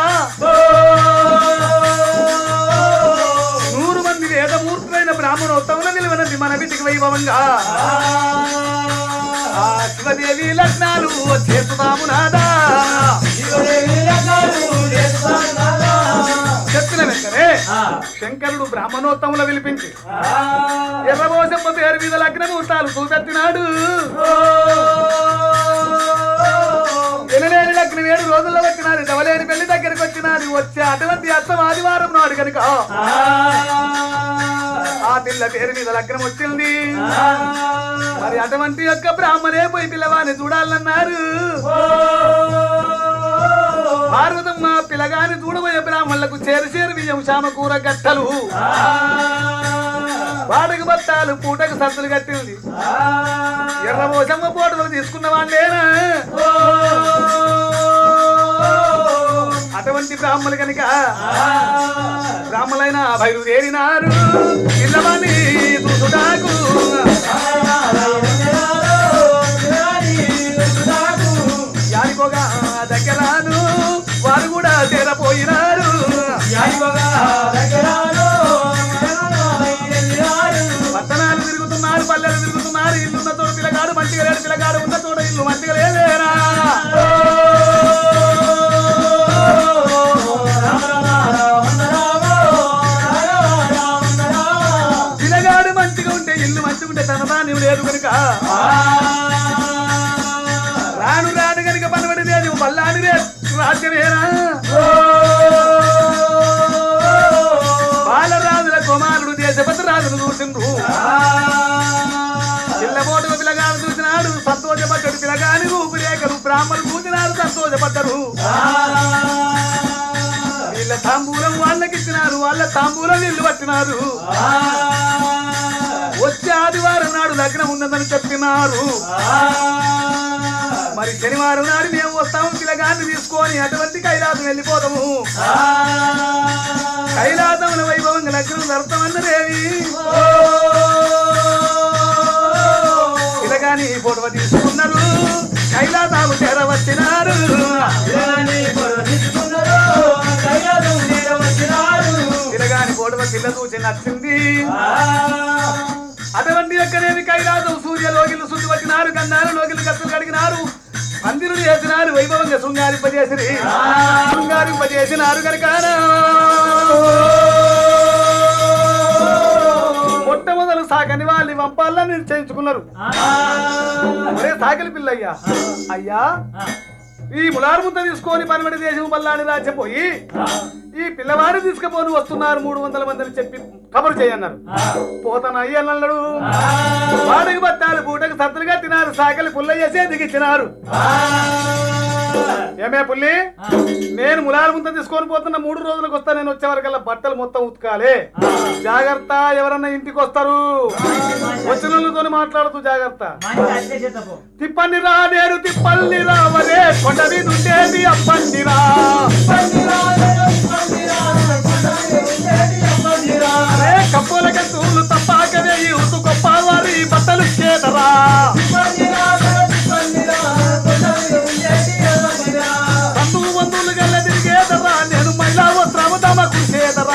నూరు మంది వేదమూర్తులైన బ్రాహ్మణోత్తముల నిలువనది మన బిడ్డకి వైభవంగా ఆ శివదేవి లగ్నాలు చేస్తున్నాము నాదా చెప్పిన వెంటనే శంకరుడు బ్రాహ్మణోత్తముల పిలిపించి ఎర్రబోసమ్మ పేరు మీద లగ్న ముహూర్తాలు చూపెట్టినాడు ఎనలేని లగ్న దక్కిన ఏడు రోజుల్లో వచ్చినారు డవలేని పెళ్లి దగ్గరికి వచ్చినారు వచ్చే అటువంటి అర్థం ఆదివారం నాడు కనుక ఆ పిల్ల పేరు మీద లగ్నం వచ్చింది మరి అటువంటి యొక్క బ్రాహ్మణే పోయి పిల్లవాని చూడాలన్నారు పార్వతమ్మ పిల్లగాని చూడబోయే బ్రాహ్మణులకు చేరు చేరు బియ్యం శామకూర గట్టలు వాడకు బత్తాలు పూటకు సత్తులు కట్టింది ఎర్ర పోసమ్మ పోటలు తీసుకున్న వాళ్ళేనా అటువంటి బ్రాహ్మణులు కనుక బ్రాహ్మణులైన బయలుదేరినారు పిల్లవాణి చూసుడాకు యాడికోగా దగ్గరాను వారు కూడా చేరపోయినారు పట్టణాలు తిరుగుతున్నారు పల్లెలు తిరుగుతున్నారు ఇల్లున్న చోట పిల్లగాడు మంచిగా లేడు పిల్లగాడు ఉన్న చోట ఇల్లు మంచిగా లేదేరా పిల్లగాడు మంచిగా ఉంటే ఇల్లు మంచిగా ఉంటే తన దాని లేదు కనుక రాను రాను కనుక పనబడి లేదు పల్లాని రే- రాజ్యమేనా బాలరాజుల కుమారుడు దేశపతి రాజును చూసిండ్రు చిల్లబోటు పిల్లగాడు చూసినాడు సంతోషపడ్డాడు పిల్లగాని ఊపిరేకరు బ్రాహ్మణులు చూసినారు సంతోషపడ్డరు వీళ్ళ తాంబూలం వాళ్ళకి ఇచ్చినారు వాళ్ళ తాంబూలం వీళ్ళు పట్టినారు వచ్చే ఆదివారం నాడు లగ్నం ఉన్నదని చెప్పినారు మరి శనివారం నాడు మేము వస్తాము పిల్లగాన్ని తీసుకొని అటువంటి కైలాసం వెళ్ళిపోతాము కైలాసముల వైభవంగా లగ్నం జరుపుతామన్నదేవి పిల్లగాని ఫోటో తీసుకున్నారు కైలాసాము చేరవచ్చినారు పిల్లగాని ఫోటో పిల్ల చూసి నచ్చింది అటువంటి యొక్కనేమి కైలాసం సూర్య లోగిలు శుద్ధి వచ్చినారు కన్నారు లోగిలు కత్తులు కడిగినారు మందిరులు చేసినారు వైభవంగా శృంగారింపజేసిరి శృంగారింపజేసినారు కనుక మొట్టమొదలు సాగని వాళ్ళు వంపాలని నిశ్చయించుకున్నారు ఒరే సాగలి పిల్లయ్యా అయ్యా ఈ ములారు ముద్ద తీసుకొని పనిమడి దేశం పల్లాని రాజ్యం పోయి ఈ పిల్లవారు తీసుకుపోని వస్తున్నారు మూడు వందల మందిని చెప్పి కబురు చేయన్నారు పోతన అయ్యన్నాడు వాడికి బత్తాలు పూటకు సత్తులు కట్టినారు సాకలి పుల్లయ్య చేతికి ఇచ్చినారు ఏమే పుల్లి నేను ములారు ముద్ద తీసుకొని పోతున్న మూడు రోజులకు వస్తా నేను వచ్చే వరకల్లా బట్టలు మొత్తం ఉతకాలి జాగ్రత్త ఎవరన్నా ఇంటికి వస్తారు వచ్చిన వాళ్ళతోని మాట్లాడుతూ జాగ్రత్త తిప్పండి రా నేను తిప్పల్ని రావలే కొండ మీద ఉండేది అప్పండి రా అరే కప్పుల కత్తులు తప్పాకనే యూతు గొప్ప వారి బట్టలు చేదరా బంధువు బంధువులు గల్ల తిరిగేదరా నేను మహిళా వస్త్రము తమకు చేదరా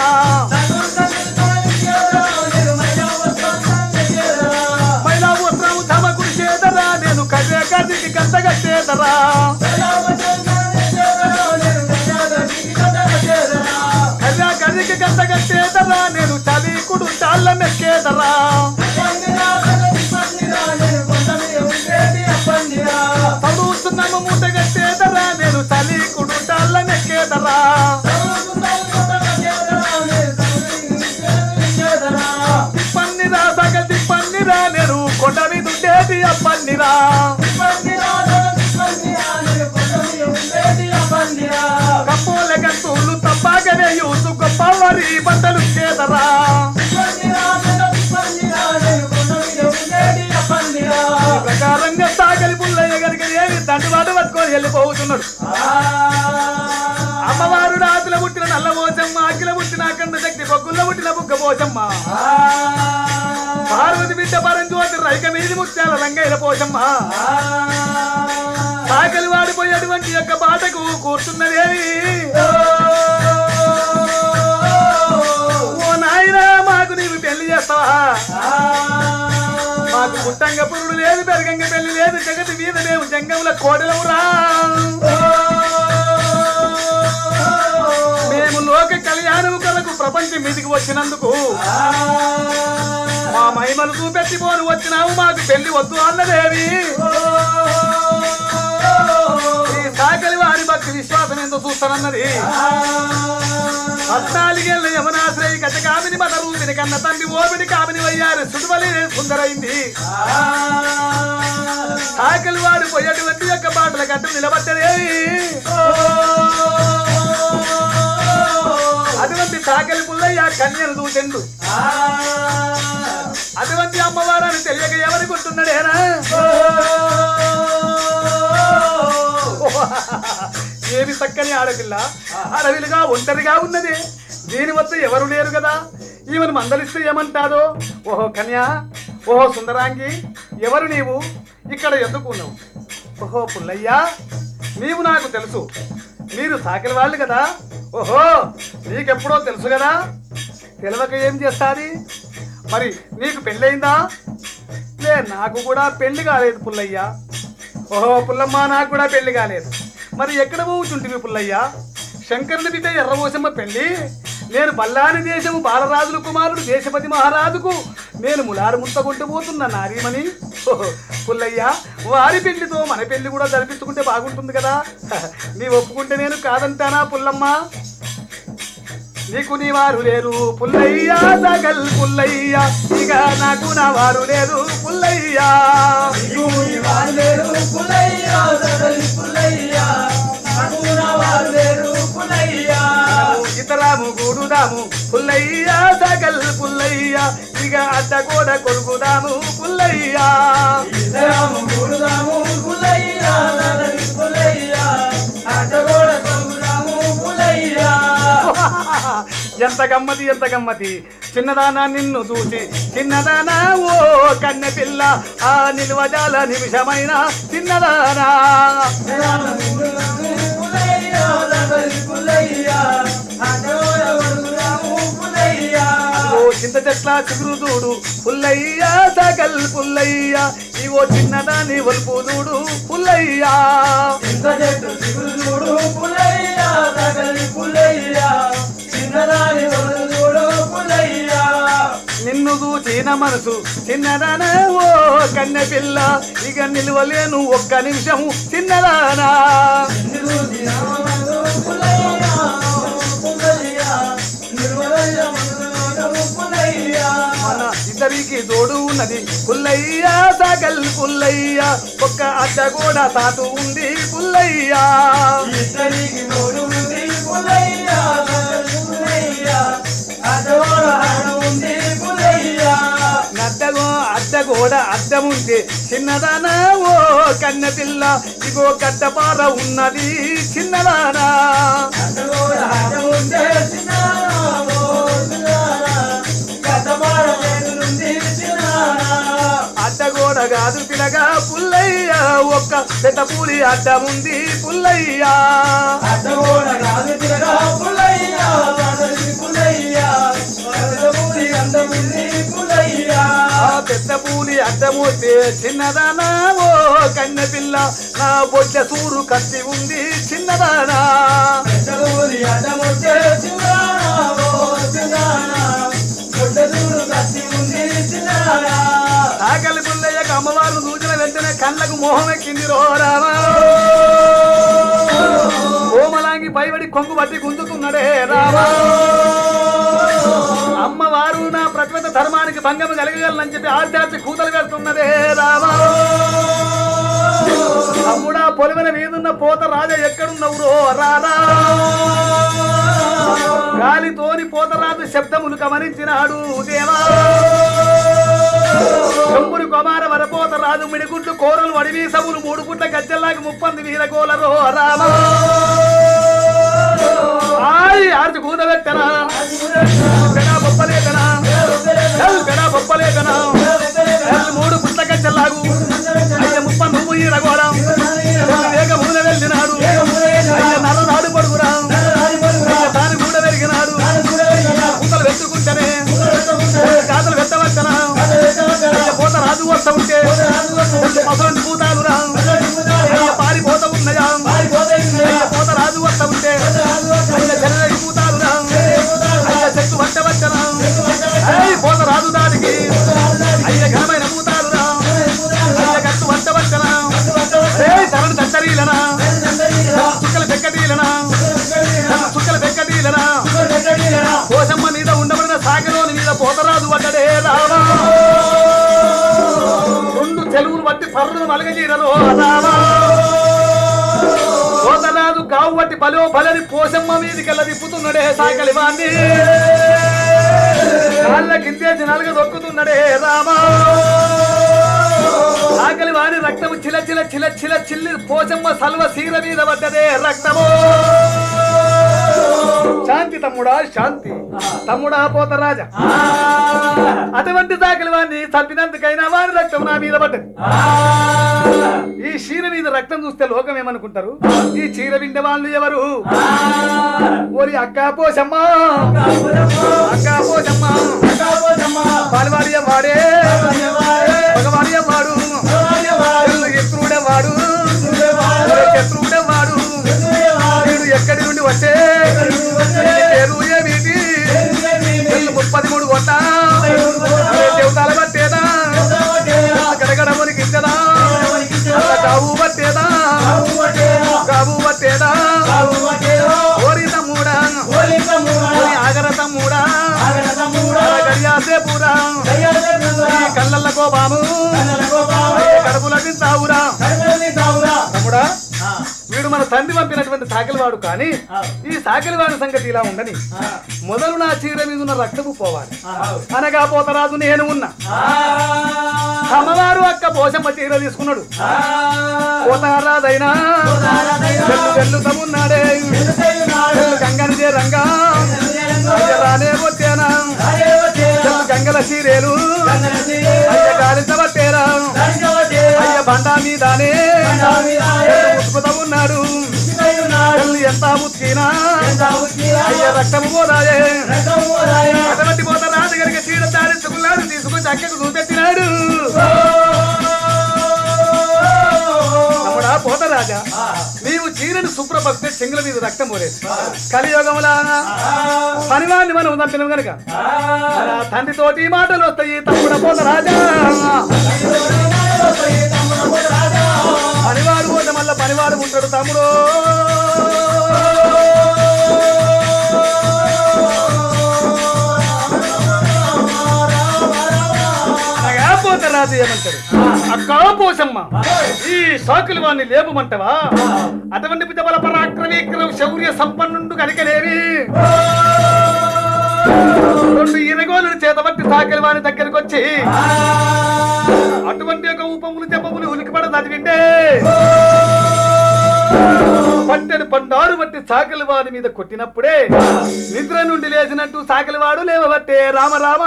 మహిళా వస్త్రము తమకు చేదరా నేను కర్రే కదికి గంట కట్టేదరా కర్రా కదికి గంట కట్టేదరా నేను చలీకుడు చాళ్ళ మెక్కేదరా చదువుతున్నాము మూట కట్టేదరా నేను చలీకుడు చాళ్ళ మెక్కేదరా తిప్పన్నిరా సగల్ తిప్పన్నిరా నేను కొండ మీద ఉండేది అప్పన్నిరా కప్పోల కత్తులు తప్పాకనే యూసు గొప్ప వారి బట్టలు చేదరా ప్రకారంగా సాగలి పుల్లయ్య గనుక ఏమి దండుబాటు పట్టుకొని వెళ్ళిపోతున్నాడు అమ్మవారు రాతుల పుట్టిన నల్ల పోచమ్మ అఖిల పుట్టిన అఖండ శక్తి బొగ్గుల్లో పుట్టిన బుగ్గ పోచమ్మ పార్వతి బిడ్డ పరంజ్యోతి రైక మీది ముత్యాల రంగైల పోచమ్మ సాగలి వాడిపోయేటువంటి యొక్క బాటకు కూర్చున్నదేవి ఓ నాయనా మాకు నీవు పెళ్లి చేస్తావా మాకు పుట్టంగ పురుడు లేదు పెరగంగ పెళ్లి లేదు జగతి మీద మేము జంగముల కోడలవురా మేము లోక కళ్యాణం కొరకు ప్రపంచం మీదికి వచ్చినందుకు మా మహిమలు చూపెట్టిపోను వచ్చినావు మాకు పెళ్లి వద్దు అన్నదేవి ఈ సాగ సాకలి వారి భక్తి విశ్వాసం ఎంతో చూస్తానన్నది పద్నాలుగేళ్ళ యమునాశ్రయి గత కామిని మన రూపిని కన్న తండ్రి ఓపిని కామిని వయ్యారు సుడువలి సుందరైంది ఆకలి వాడు పోయేటువంటి యొక్క బాటల గట్టు నిలబట్టలేవి అటువంటి సాకలి పుల్లయ్య కన్యను దూచెండు అటువంటి అమ్మవారని తెలియక ఎవరికుంటున్నాడేనా ఏమి చక్కని ఆడపిల్ల అడవిలుగా ఒంటరిగా ఉన్నది దీని వద్ద ఎవరు లేరు కదా ఈమెను మందలిస్తే ఏమంటారో ఓహో కన్యా ఓహో సుందరాంగి ఎవరు నీవు ఇక్కడ ఎందుకున్నావు ఓహో పుల్లయ్యా నీవు నాకు తెలుసు మీరు సాకిల వాళ్ళు కదా ఓహో నీకెప్పుడో తెలుసు కదా తెలవక ఏం చేస్తాది మరి నీకు పెళ్ళయిందా లే నాకు కూడా పెళ్లి కాలేదు పుల్లయ్య ఓహో పుల్లమ్మ నాకు కూడా పెళ్లి కాలేదు మరి ఎక్కడ పోవుచుంటివి పుల్లయ్య శంకరుని బిడ్డ ఎర్రబోసమ్మ పెళ్లి నేను బల్లాని దేశము బాలరాజుల కుమారుడు దేశపతి మహారాజుకు నేను ములారు ముంతగొంటూ పోతున్న నారీమణి ఓహో, పుల్లయ్య వారి పెళ్లితో మన పెళ్లి కూడా జరిపించుకుంటే బాగుంటుంది కదా నీ ఒప్పుకుంటే నేను కాదంటానా పుల్లమ్మ నీకు నీ వారు లేరు పుల్లయ్య సగల్ పుల్లయ్య ఇక నాకు నా వారు లేరు పుల్లయ్య ఇతరాము గూడుదాము పుల్లయ్య సగల్ పుల్లయ్య ఇక అడ్డ కూడా కొడుకుదాము పుల్లయ్య ఎంత గమ్మతి ఎంత గమ్మతి చిన్నదానా నిన్ను చూసి చిన్నదానా ఓ కన్నె పిల్ల ఆ నిల్వజాల నిమిషమైన చిన్నదానా ఓ చింత చెట్ల చిగురు చూడు పుల్లయ్య సగల్ పుల్లయ్య ఇవో చిన్నదాని ఒలుపు చూడు పుల్లయ్య నిన్ను చూచిన మనసు చిన్నదానా ఓ కన్నె పిల్ల ఇక నిలవలేను ఒక్క నిమిషం చిన్నదానా మన ఇద్దరికి తోడు ఉన్నది పుల్లయ్య సగల్ పుల్లయ్య ఒక్క అడ్డ కూడా తాటు ఉంది పుల్లయ్య నడ్డగో అడ్డ కూడా అడ్డముంటే చిన్నదానా ఓ కన్నె పిల్ల ఇగో గడ్డపార ఉన్నది చిన్నదానా అడ్డగోడ కాదు పిల్లగా పుల్లయ్య ఒక్క పెద్ద పూలి అడ్డముంది పుల్లయ్య ఆ పెద్ద పూలి అడ్డమూతే చిన్నదానా ఓ కన్నె పిల్ల నా బొడ్డ సూరు కత్తి ఉంది చిన్నదానా ఆకలి పుల్లయ్యకు అమ్మవారు సూచన వెంటనే కళ్ళకు మోహం ఎక్కింది రోరామా కోమలాంగి పైబడి కొంగు పట్టి గుంజుతున్నాడే రామా అమ్మవారు నా ప్రకృత ధర్మానికి భంగం కలగగలనని చెప్పి ఆచార్య కూతలు కడుతున్నదే రామా తమ్ముడా పొలివన మీదున్న పోత రాజా ఎక్కడున్నవు రో రారా గాలితోని పోతరాజు శబ్దములు గమనించినాడు దేవా చెంపుని కుమార వరపోత రాజు మిడిగుడ్లు కోరలు వడివీసములు మూడు గుడ్ల గజ్జల్లాగా ముప్పంది వీర కోలరో రామ ఆయ్ ఆర్చి కూదబెట్టనా పెడా బొప్పలేకనా ఎల్ పెడా బొప్పలేకనా ఎల్ మూడు గుడ్ల గజ్జల్లాగు అయ్య ముప్ప నువ్వు ఈ రఘోరం వేగ మూల వెళ్ళినాడు అయ్య నర నాడు పడుకురా అయ్య దాని మూడ పెరిగినాడు కూతలు వెతుకుంటేనే కాతలు వెత్తవచ్చనా అయ్య పోత రాజు వస్త ఉంటే మసలంటి పూతాలు రా అయ్య పారిపోత ఉన్నాయా అయ్య పోత రాజు వస్త ఉంటే అయ్య జనరేటి పూతాలు రా అయ్య చెట్టు వంట వచ్చనా అయ్య పోత రాజు దానికి అయ్య ఘనమైన పూతాలు రా అయ్య గట్టు వంట వచ్చనా ఏ తరణి దత్తరీలనా పోతరాజు పడ్డడే రామా రెండు చెలువులు బట్టి పర్రులు మలగజీరలో రామా పోతరాజు గావు బట్టి బలో బలని పోసమ్మ మీదికెళ్ళ తిప్పుతున్నాడే సాకలి వాణ్ణి కాళ్ళ కిందేసి నలుగ దొక్కుతున్నాడే రామా ఆకలి వాడి రక్తము చిల చిల చిల చిల చిల్లి పోచమ్మ సల్వ సీర మీద పడ్డదే రక్తము శాంతి తమ్ముడా శాంతి తమ్ముడా పోతరాజా అటువంటి సాకలి వాడిని చంపినందుకైనా వారి రక్తం నా మీద పడ్డది ఈ చీర మీద రక్తం చూస్తే లోకం ఏమనుకుంటారు ఈ చీర వింటే వాళ్ళు ఎవరు ఓరి అక్క పోసమ్మ అక్క పోసమ్మ బాలవాడియ వాడే మగవాడియ వాడు ఎత్రుడే వాడు శత్రువుడే వాడు వీడు ఎక్కడి నుండి వచ్చే పేరు ఏమిటి ముప్పది మూడు కొట్ట దేవతాల పట్టేదా గడగడ మునికించదా కావు పట్టేదా కావు పట్టేదా ఓరి తమ్ముడా ఓరి ఆగర తమ్ముడా గడియాసే పూరా ఈ కళ్ళల్లో బాము కడుపులకి తావురా తమ్ముడా వీడు మన తండ్రి పంపినటువంటి సాకిలివాడు కానీ ఈ సాకిలివాడి సంగతి ఇలా ఉండని మొదలు నా చీర మీద ఉన్న రక్తపు పోవాలి అనగా పోతరాజు నేను ఉన్నా అమ్మవారు అక్క పోసమ్మ చీర తీసుకున్నాడు పోతారాదైనా వెళ్ళు వెళ్లుతామున్నాడే గంగని రంగా అయ్య రానే వచ్చేనా చెల్లు గంగల చీరేలు అయ్య గాలించబట్టేరా అయ్య బండా మీదానే ఉత్పుత ఉన్నాడు చెల్లు ఎంత ఉత్కినా అయ్య రక్తము పోదాయే అటువంటి పోత రాజుగారికి చీడ తారించుకున్నాడు తీసుకొచ్చి అక్కకు చూపెట్టినాడు తమ్ముడా పోతరాజా నీవు చీరను శుభ్రపరిస్తే చెంగుల మీద రక్తం పోలేదు కలియోగములా పనివాన్ని మనం చంపినాం గనుక మన తండ్రితోటి మాటలు వస్తాయి తమ్ముడ పోతరాజా పనివాడు పోతే మళ్ళా పనివాడు ఉంటాడు తమ్ముడు అనగా పోతరాజు ఏమంటాడు అక్కా పోసమ్మ ఈ సాకులు వాడిని లేపమంటవా అటువంటి పితబల పరాక్రమీక్రమ శౌర్య సంపన్నుండు కనుకలేవి రెండు ఇరగోలు చేతబట్టి సాకిలి వాని దగ్గరికి వచ్చి అటువంటి ఒక ఉపములు చెప్పములు ఉలికిపడ చదివిండే పట్టెడు పండారు బట్టి సాకలి వారి మీద కొట్టినప్పుడే నిద్ర నుండి లేచినట్టు సాకలి వాడు లేవబట్టే రామ రామ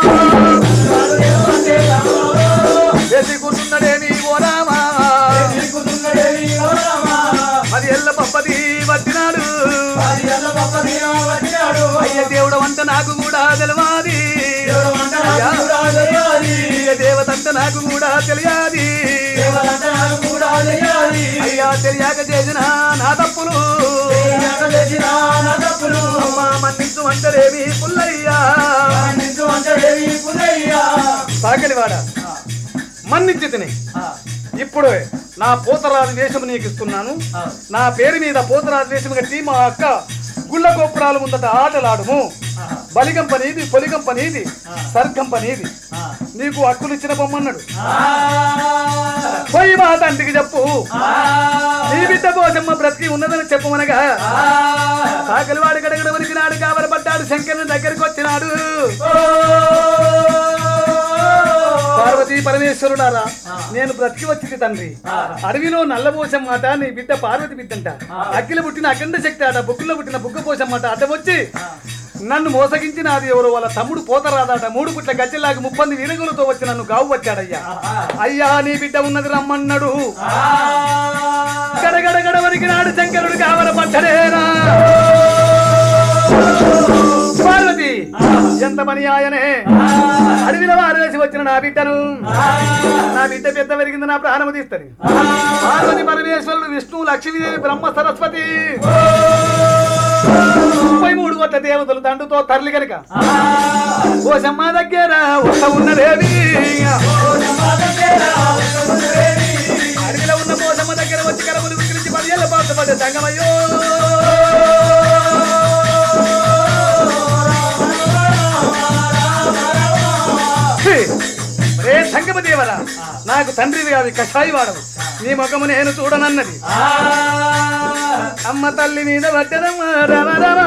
లేచి కూర్చున్నడేమి ఓ రామ అది ఎల్ల పప్పది పట్టినాడు అయ్య దేవుడు అంత నాకు కూడా తెలవాది అయ్య దేవతంత నాకు కూడా తెలియాది అయ్యా తెలియక చేసిన నా తప్పులు అమ్మా మన్నించు అంటరేమి పుల్లయ్యా సాగలివాడ మన్నించి తిని ఇప్పుడు నా పోతరాజు వేషము నీకు ఇస్తున్నాను నా పేరు మీద పోతరాజు వేషం కట్టి మా అక్క గుళ్ళ గోపురాలు ముందట ఆటలాడుము బలిగం పనీది పొలిగం పనీది సర్గం పనీది నీకు హక్కులు ఇచ్చిన బొమ్మన్నాడు పోయి మా తండ్రికి చెప్పు నీ బిడ్డ పోసమ్మ బ్రతికి ఉన్నదని చెప్పమనగా సాకలివాడు గడగడ వరికినాడు కావలపడ్డాడు శంకరుని దగ్గరికి వచ్చినాడు పార్వతీ పరమేశ్వరుడారా నేను బ్రతికి వచ్చింది తండ్రి అడవిలో నల్లబోసం మాట నీ బిడ్డ పార్వతి బిడ్డంట అగ్గిల పుట్టిన అఖండ శక్తి ఆట బుక్కులో పుట్టిన బుగ్గ పోసం మాట అడ్డం వచ్చి నన్ను మోసగించి నాది ఎవరు వాళ్ళ తమ్ముడు పోతరాదాట మూడు పుట్ల గజ్జెలాగా ముప్పంది వీరగులతో వచ్చి నన్ను గావు వచ్చాడయ్యా అయ్యా నీ బిడ్డ ఉన్నది రమ్మన్నాడు గడగడ గడవరికి నాడు శంకరుడు కావల పట్టడేనా పార్వతి ఎంత పని ఆయనే అడవిలో వారేసి వచ్చిన నా బిడ్డను నా బిడ్డ పెద్ద పెరిగింది నా ప్రాణము తీస్తుంది పార్వతి పరమేశ్వరుడు విష్ణు లక్ష్మీదేవి బ్రహ్మ సరస్వతి ముప్పై మూడు కొత్త దేవతలు దండుతో తరలి కనుక ఓ సమ్మ దగ్గర ఒక ఉన్నదేవి అడవిలో ఉన్న పోసమ్మ దగ్గర వచ్చి కరములు విక్రించి పది ఏళ్ళ బాధపడ్డ సంగమయ్యో దేవరా నాకు తండ్రివి అవి కషాయి వాడవు నీ ముఖము నేను చూడనన్నది అమ్మ తల్లి మీద పడ్డదమ్మ రమ రమ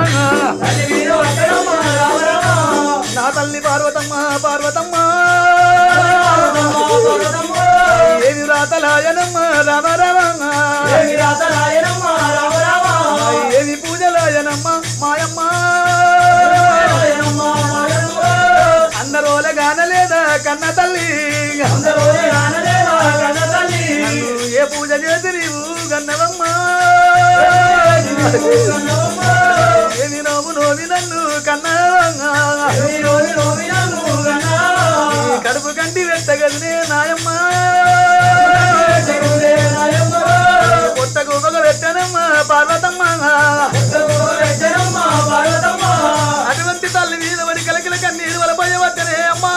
నా తల్లి పార్వతమ్మ పార్వతమ్మ ఏమి రాతలాయనమ్మ రమ రమ ఏమి పూజలాయనమ్మ మాయమ్మ అందరోల గానలేదా కన్న తల్లి నన్ను ఏ పూజ చేసి నీవు గన్నవమ్మ ఏమి నోము నోవి నన్ను కన్నవమ్మ ఈ కడుపు కంటి వెట్టగదినే నాయమ్మ కొత్త గోపగ పెట్టనమ్మ పార్వతమ్మ అటువంటి తల్లి మీద పడి కలకిల కన్నీరు వలపోయవద్దనే అమ్మా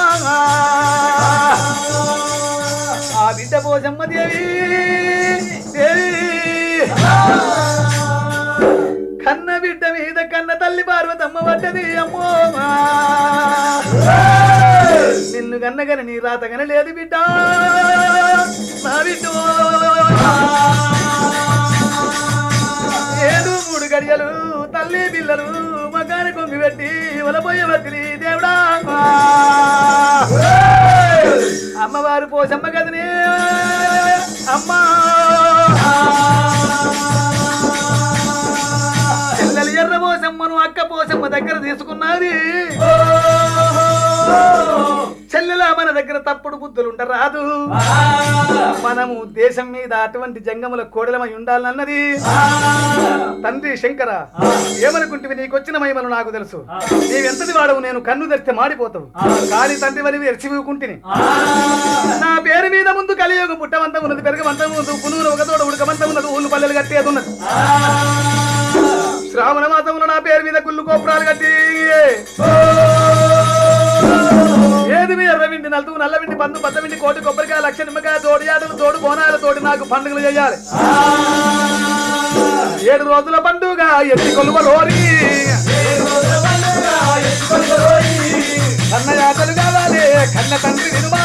ఆ బిడ్డ పోజమ్మ దేవి దేవి కన్న బిడ్డ మీద కన్న తల్లి పార్వతమ్మ పడ్డది అమ్మో నిన్ను కన్నగని నీ రాతగన లేదు బిడ్డ నా బిడ్డ ఏడు మూడు గడియలు తల్లి పిల్లలు మగాని కొంగి పెట్టి వలపోయే వదిలి దేవుడా అమ్మవారు పోసమ్మ కదనే అమ్మా చెల్లెలు ఎర్ర పోసమ్మను అక్క పోసమ్మ దగ్గర తీసుకున్నది చెల్లెల మన దగ్గర తప్పుడు బుద్ధులు ఉండరాదు మనము దేశం మీద అటువంటి జంగముల కోడలమై ఉండాలన్నది తండ్రి శంకర ఏమనుకుంటే నీకొచ్చిన మహిమలు నాకు తెలుసు నీవెంతటి వాడవు నేను కన్ను తెరిస్తే మాడిపోతావు కానీ తండ్రి వని ఎరిచివుకుంటుని నా పేరు మీద ముందు కలియుగ పుట్టమంతం ఉన్నది పెరగమంతం ఉన్నది పునూరు ఒక తోడ ఉడకమంతం ఉన్నది ఊళ్ళు పల్లెలు కట్టేది ఉన్నది శ్రావణ మాసంలో నా పేరు మీద గుళ్ళు గోపురాలు కట్టి ఏది మీ ఎర్రవిండి నలుతు నల్లవిండి పందు పద్దవిండి కోటి కొబ్బరికాయ లక్ష నిమ్మకాయ తోడి ఆటలు తోడు బోనాల తోటి నాకు పండుగలు చేయాలి ఏడు రోజుల పండుగ ఎత్తి కొలువలోరి కన్న యాతలు కావాలి కన్న తండ్రి వినుమా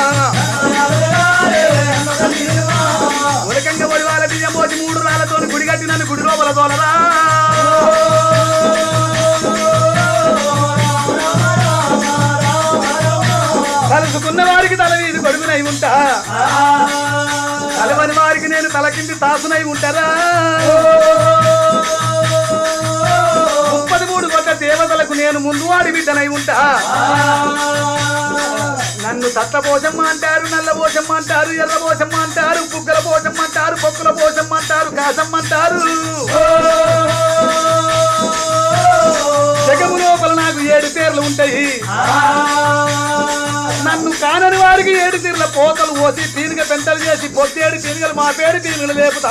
ఉలకంగా ఒడివాల బియ్యం పోసి మూడు రాళ్ళతో గుడి కట్టి నన్ను గుడి లోపల తోలరా తలుసుకున్న వారికి తల వీధి గొడుగునై ఉంటా తలవని వారికి నేను తల కింది తాసునై ఉంటారా ముప్పది మూడు కొత్త దేవతలకు నేను ముందు వాడి బిడ్డనై ఉంటా నన్ను తట్ల పోసమ్మ అంటారు నల్ల పోసమ్మ అంటారు ఎర్ర పోసమ్మ అంటారు బుగ్గల పోసమ్మ అంటారు పొక్కుల పోసమ్మ అంటారు కాసమ్మ అంటారు జగము లోపల నాకు ఏడు పేర్లు ఉంటాయి నన్ను కానని వారికి ఏడు తీర్ల పోతలు పోసి పీనుగ పెంటలు చేసి పొత్తేడు పీనుగలు మా పేరు పీనుగలు లేపుతా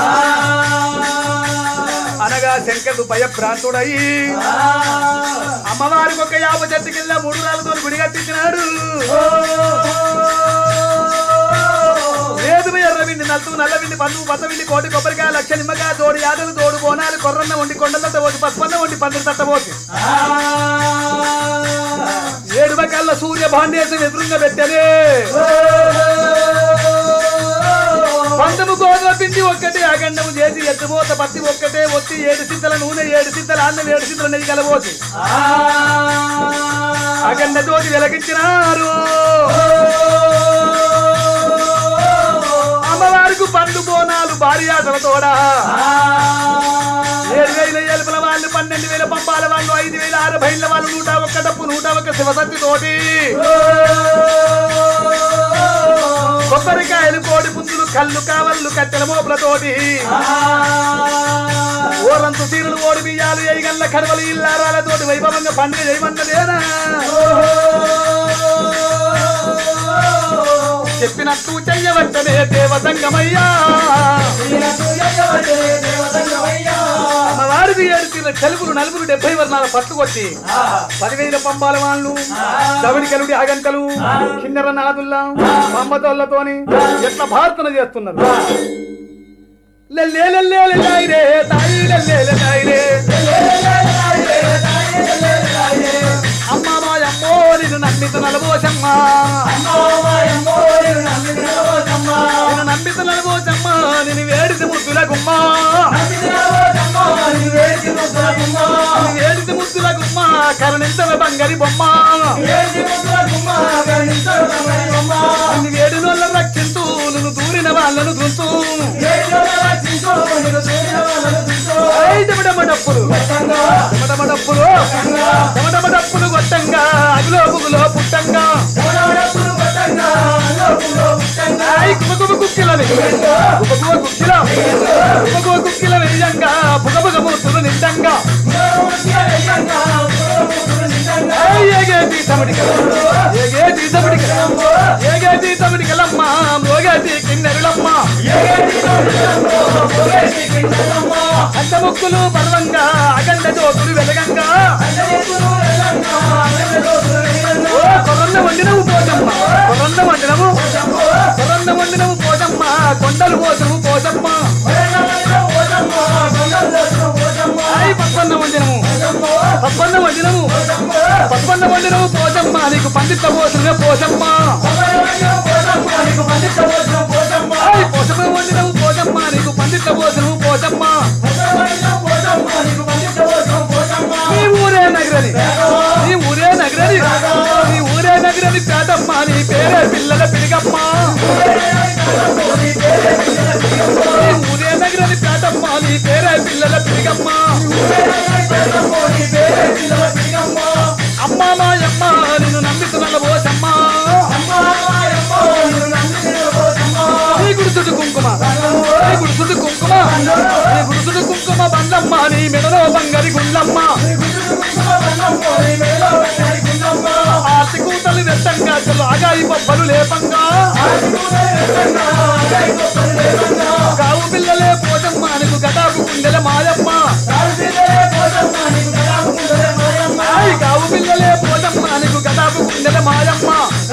అనగా శంకరుడు భయభ్రాంతుడయి అమ్మవారికి ఒక యాప చెట్టు కింద మూడు రాళ్ళతో గుడి కట్టించినాడు లేదు ఎర్రవిండి నలుతు నల్లవిండి పండు పచ్చవిండి కోటి కొబ్బరికాయ లక్ష నిమ్మకాయ తోడు యాదలు తోడు బోనాలు కొర్రన్న వండి కొండలతో పోసి పసుపన్న వండి పందిరి తట్ట పోసి ఏడు బకాల సూర్య భాండేశం ఎదురుగా పెట్టనే పందము గోధుమ పిండి ఒక్కటే అగండము చేసి ఎత్తుపోత పత్తి ఒక్కటే వచ్చి ఏడు సింతల నూనె ఏడు సింతల అన్నం ఏడు సింతల నెయ్యి కలబోసి అగండ జ్యోతి వెలగించినారు అమ్మవారికి పండు బోనాలు భారీ ఆటల తోడా ఏడు వేల ఏలుపుల వాళ్ళు పన్నెండు వేల పంపాల వాళ్ళు ఐదు వేల ఆరు బయళ్ళ వాళ్ళు నూట ఒక్క డప్పు నూట ఒక్క శివసత్తి తోటి కొబ్బరికాయలు కోడి పుంజులు కళ్ళు కావళ్ళు కట్టెల మోపులతోటి ఓరంతు సీరులు ఓడి బియ్యాలు ఎయిగల్ల కడవలు ఇల్లారాలతోటి వైభవంగా పండుగ చేయమన్నదేనా చెప్పినట్టు చెయ్యవచ్చనే దేవతంగమయ్యా అమ్మవారికి ఏడు తీర్ల తెలుగులు నలుగురు డెబ్బై వర్ణాల పట్టుకొచ్చి పదివేల పంబాల వాళ్ళు దవిడి కలుడి అగంతలు కిన్నెర నాదుల్లా పంబతోళ్ళతోని ఎట్లా భారతన చేస్తున్నారు లెల్లే లెల్లే లెల్లాయిరే, తాయి లెల్లే లెల్లాయిరే. అమ్మ మాయమ్మో నిన్ను నమ్మిత నలబోసమ్మ కరణించవ బంగారి బొమ్మ అన్ని వేడి నోళ్ళ రక్షించు నువ్వు దూరిన వాళ్ళను దుంతు డప్పులు డప్పులు డప్పులు కొట్టంగా అగులో బుగులో పుట్టంగా ఐ కుబకుబ కుక్కిలని కుబకుబ కుక్కిల కుబకుబ కుక్కిల వెయ్యంగా బుగబుగ మూతులు నిండంగా ఐ ఏగేటి తమిడికల ఏగేటి తమిడికల ఏగేటి తమిడికలమ్మ మోగేటి కిన్నెరులమ్మ అంత ముక్కులు పర్వంగా అగండ జోతులు వెలగంగా ఓ కొరన్న వండినవు పోజమ్మ కొరన్న వండినవు కొరన్న వండినవు పోజమ్మ కొండలు పోసము పోజమ్మ ఐ పప్పన్న వండినము పప్పన్న వండినము పప్పన్న వండినవు పోజమ్మ నీకు పండిత పోసిన పోజమ్మ ఐ పోసమ వండినవు పోజమ్మ నీకు పండిత పోసము పోజమ్మ నీ ఊరే నగరని నీ ఊరే నగరని నీ ఊరే నగరని పేదమ్మ నీ పేరే పిల్లల పిలిగమ్మ నీ ఊరే నగరని పేదమ్మ నీ పేరే పిల్లల పిలిగమ్మ అమ్మ మాయమ్మ నిన్ను నమ్మితున్న పోసమ్మ నీ గుడుసుడు కుంకుమ నీ గుడుసుడు కుంకుమ నీ గుడుసుడు కుంకుమ బండమ్మ నీ మెడలో బంగారి గుండమ్మ ఆర్తి కూతలు వెట్టంగా అసలు ఆగాయి బొబ్బలు లేపంగా కావు పిల్లలే పోజమ్మ నీకు గదాపు గుండెల మాయమ్మ ఆయ్ కావు పిల్లలే పోజమ్మ నీకు గదాపు గుండెల మాయమ్మ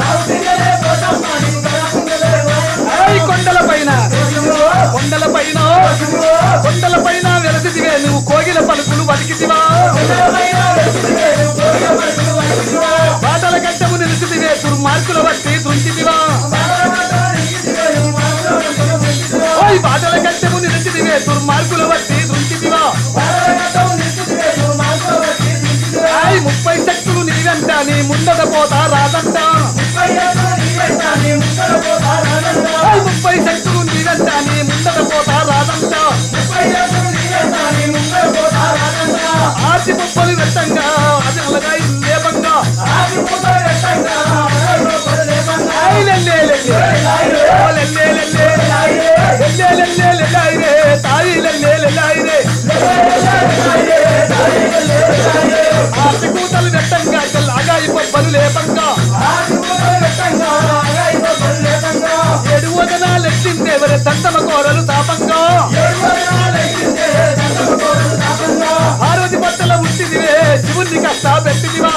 ఆయ్ కొండల పైన కొండల పైన కొండల పైన వెలసిదివే నువ్వు కోగిల పలుకులు బతికితివా బాటల గడ్డము నిలిచిదివే దుర్మార్గుల బట్టి దుంచితివా ఓయ్ బాటల గడ్డము నిలిచిదివే దుర్మార్గుల బట్టి దుంచితివా ఆయ్ ముప్పై శక్తులు నీవెంట నీ ముందట పోతా రాదంట ఆయ్ ముప్పై శక్తులు నీవెంట నీ ముందట పోతా రాదంట ఆర్తి ముప్పలు వెట్టంగా అది అలగా లేపంగా ఆయ్ లెల్లే లెల్లే ఓ లెల్లే లెల్లే లెల్లే లెల్లే లెల్లాయిరే తాయి లెల్లే లెల్లాయిరే ఆర్తి కూతలు వెట్టంగా తెల్లగా ఇబ్బలు లేపంగా ఏడు వదనాలు ఎత్తిందే ఎవరి దంతమ కోరలు తాపంగా పార్వతి బట్టల ఉట్టిదివే శివుణ్ణి కష్ట పెట్టిదివా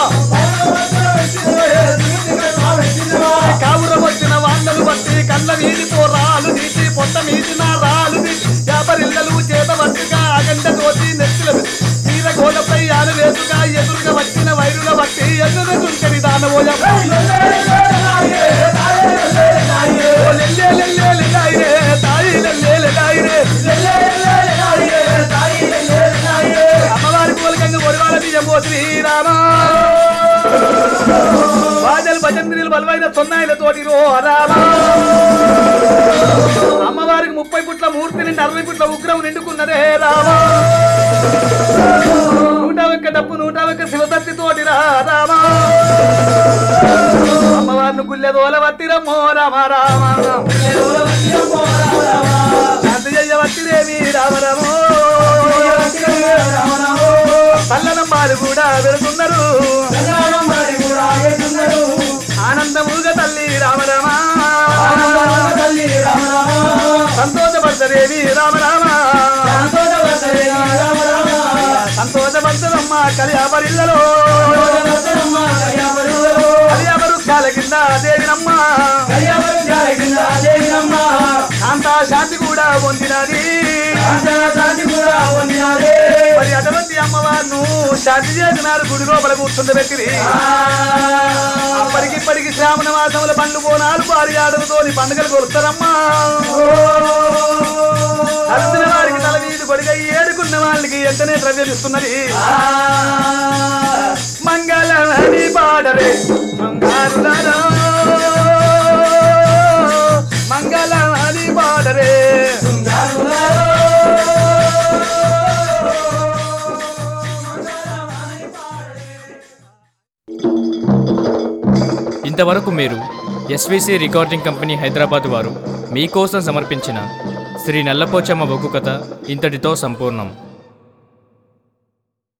కావురం వచ్చిన వాండలు బట్టి కళ్ళ వీధి పోరాలు నీటి పొట్ట మీదిన రాలు వ్యాపరిల్లలు చేత పట్టుగా అగంట తోటి నెత్తుల తీర గోడపై ఆలు వేసుగా ఎదురుగా వచ్చిన వైరుల బట్టి ఎదురు చుంకరి దానవోయ లెల్లే లెల్లే లెల్లాయిరే తాయి లెల్లే లెల్లాయిరే అమ్మవారి పూలకంగా ఒడివాళ్ళ బియ్యం పో శ్రీరామ బాజలు భజంత్రీలు బలమైన సొన్నాయిల తోటి రో రామ అమ్మవారికి ముప్పై పుట్ల మూర్తి నిండి అరవై పుట్ల ఉగ్రం నిండుకున్నదే రామ నూట ఒక్క డప్పు నూట ఒక్క శివసత్తి తోటి రా రామ అమ్మవారిని గుల్లె దోలవత్తిరమ్మో రామ రామ శాంతి జయ్యవత్తిరేమి రామ రామో పల్లనమ్మాలు కూడా వెళుతున్నారు ఆనందముగా తల్లి రామరామ సంతోషపడతదేవి రామరామ సంతోషపడతదమ్మ కలియాపరిల్లలో కలియాపరుక్షాల కింద దేవినమ్మ శాంత శాంతి కూడా పొందినది మరి అటువంటి అమ్మవారిను శాంతి చేసినారు గుడి లోపల కూర్చుండబెట్టిరి అప్పటికిప్పటికి శ్రావణ మాసముల పండ్లు బోనాలు భారీ ఆటలతోని పండుగలు కొలుస్తారమ్మా కలిసిన వారికి తల వీధి కొడిగా ఏడుకున్న వాళ్ళకి వెంటనే ద్రవ్యం ఇస్తున్నది మంగ ఇంతవరకు మీరు ఎస్విసి రికార్డింగ్ కంపెనీ హైదరాబాద్ వారు మీకోసం సమర్పించిన శ్రీ నల్లపోచమ్మ ఒగ్గు కథ ఇంతటితో సంపూర్ణం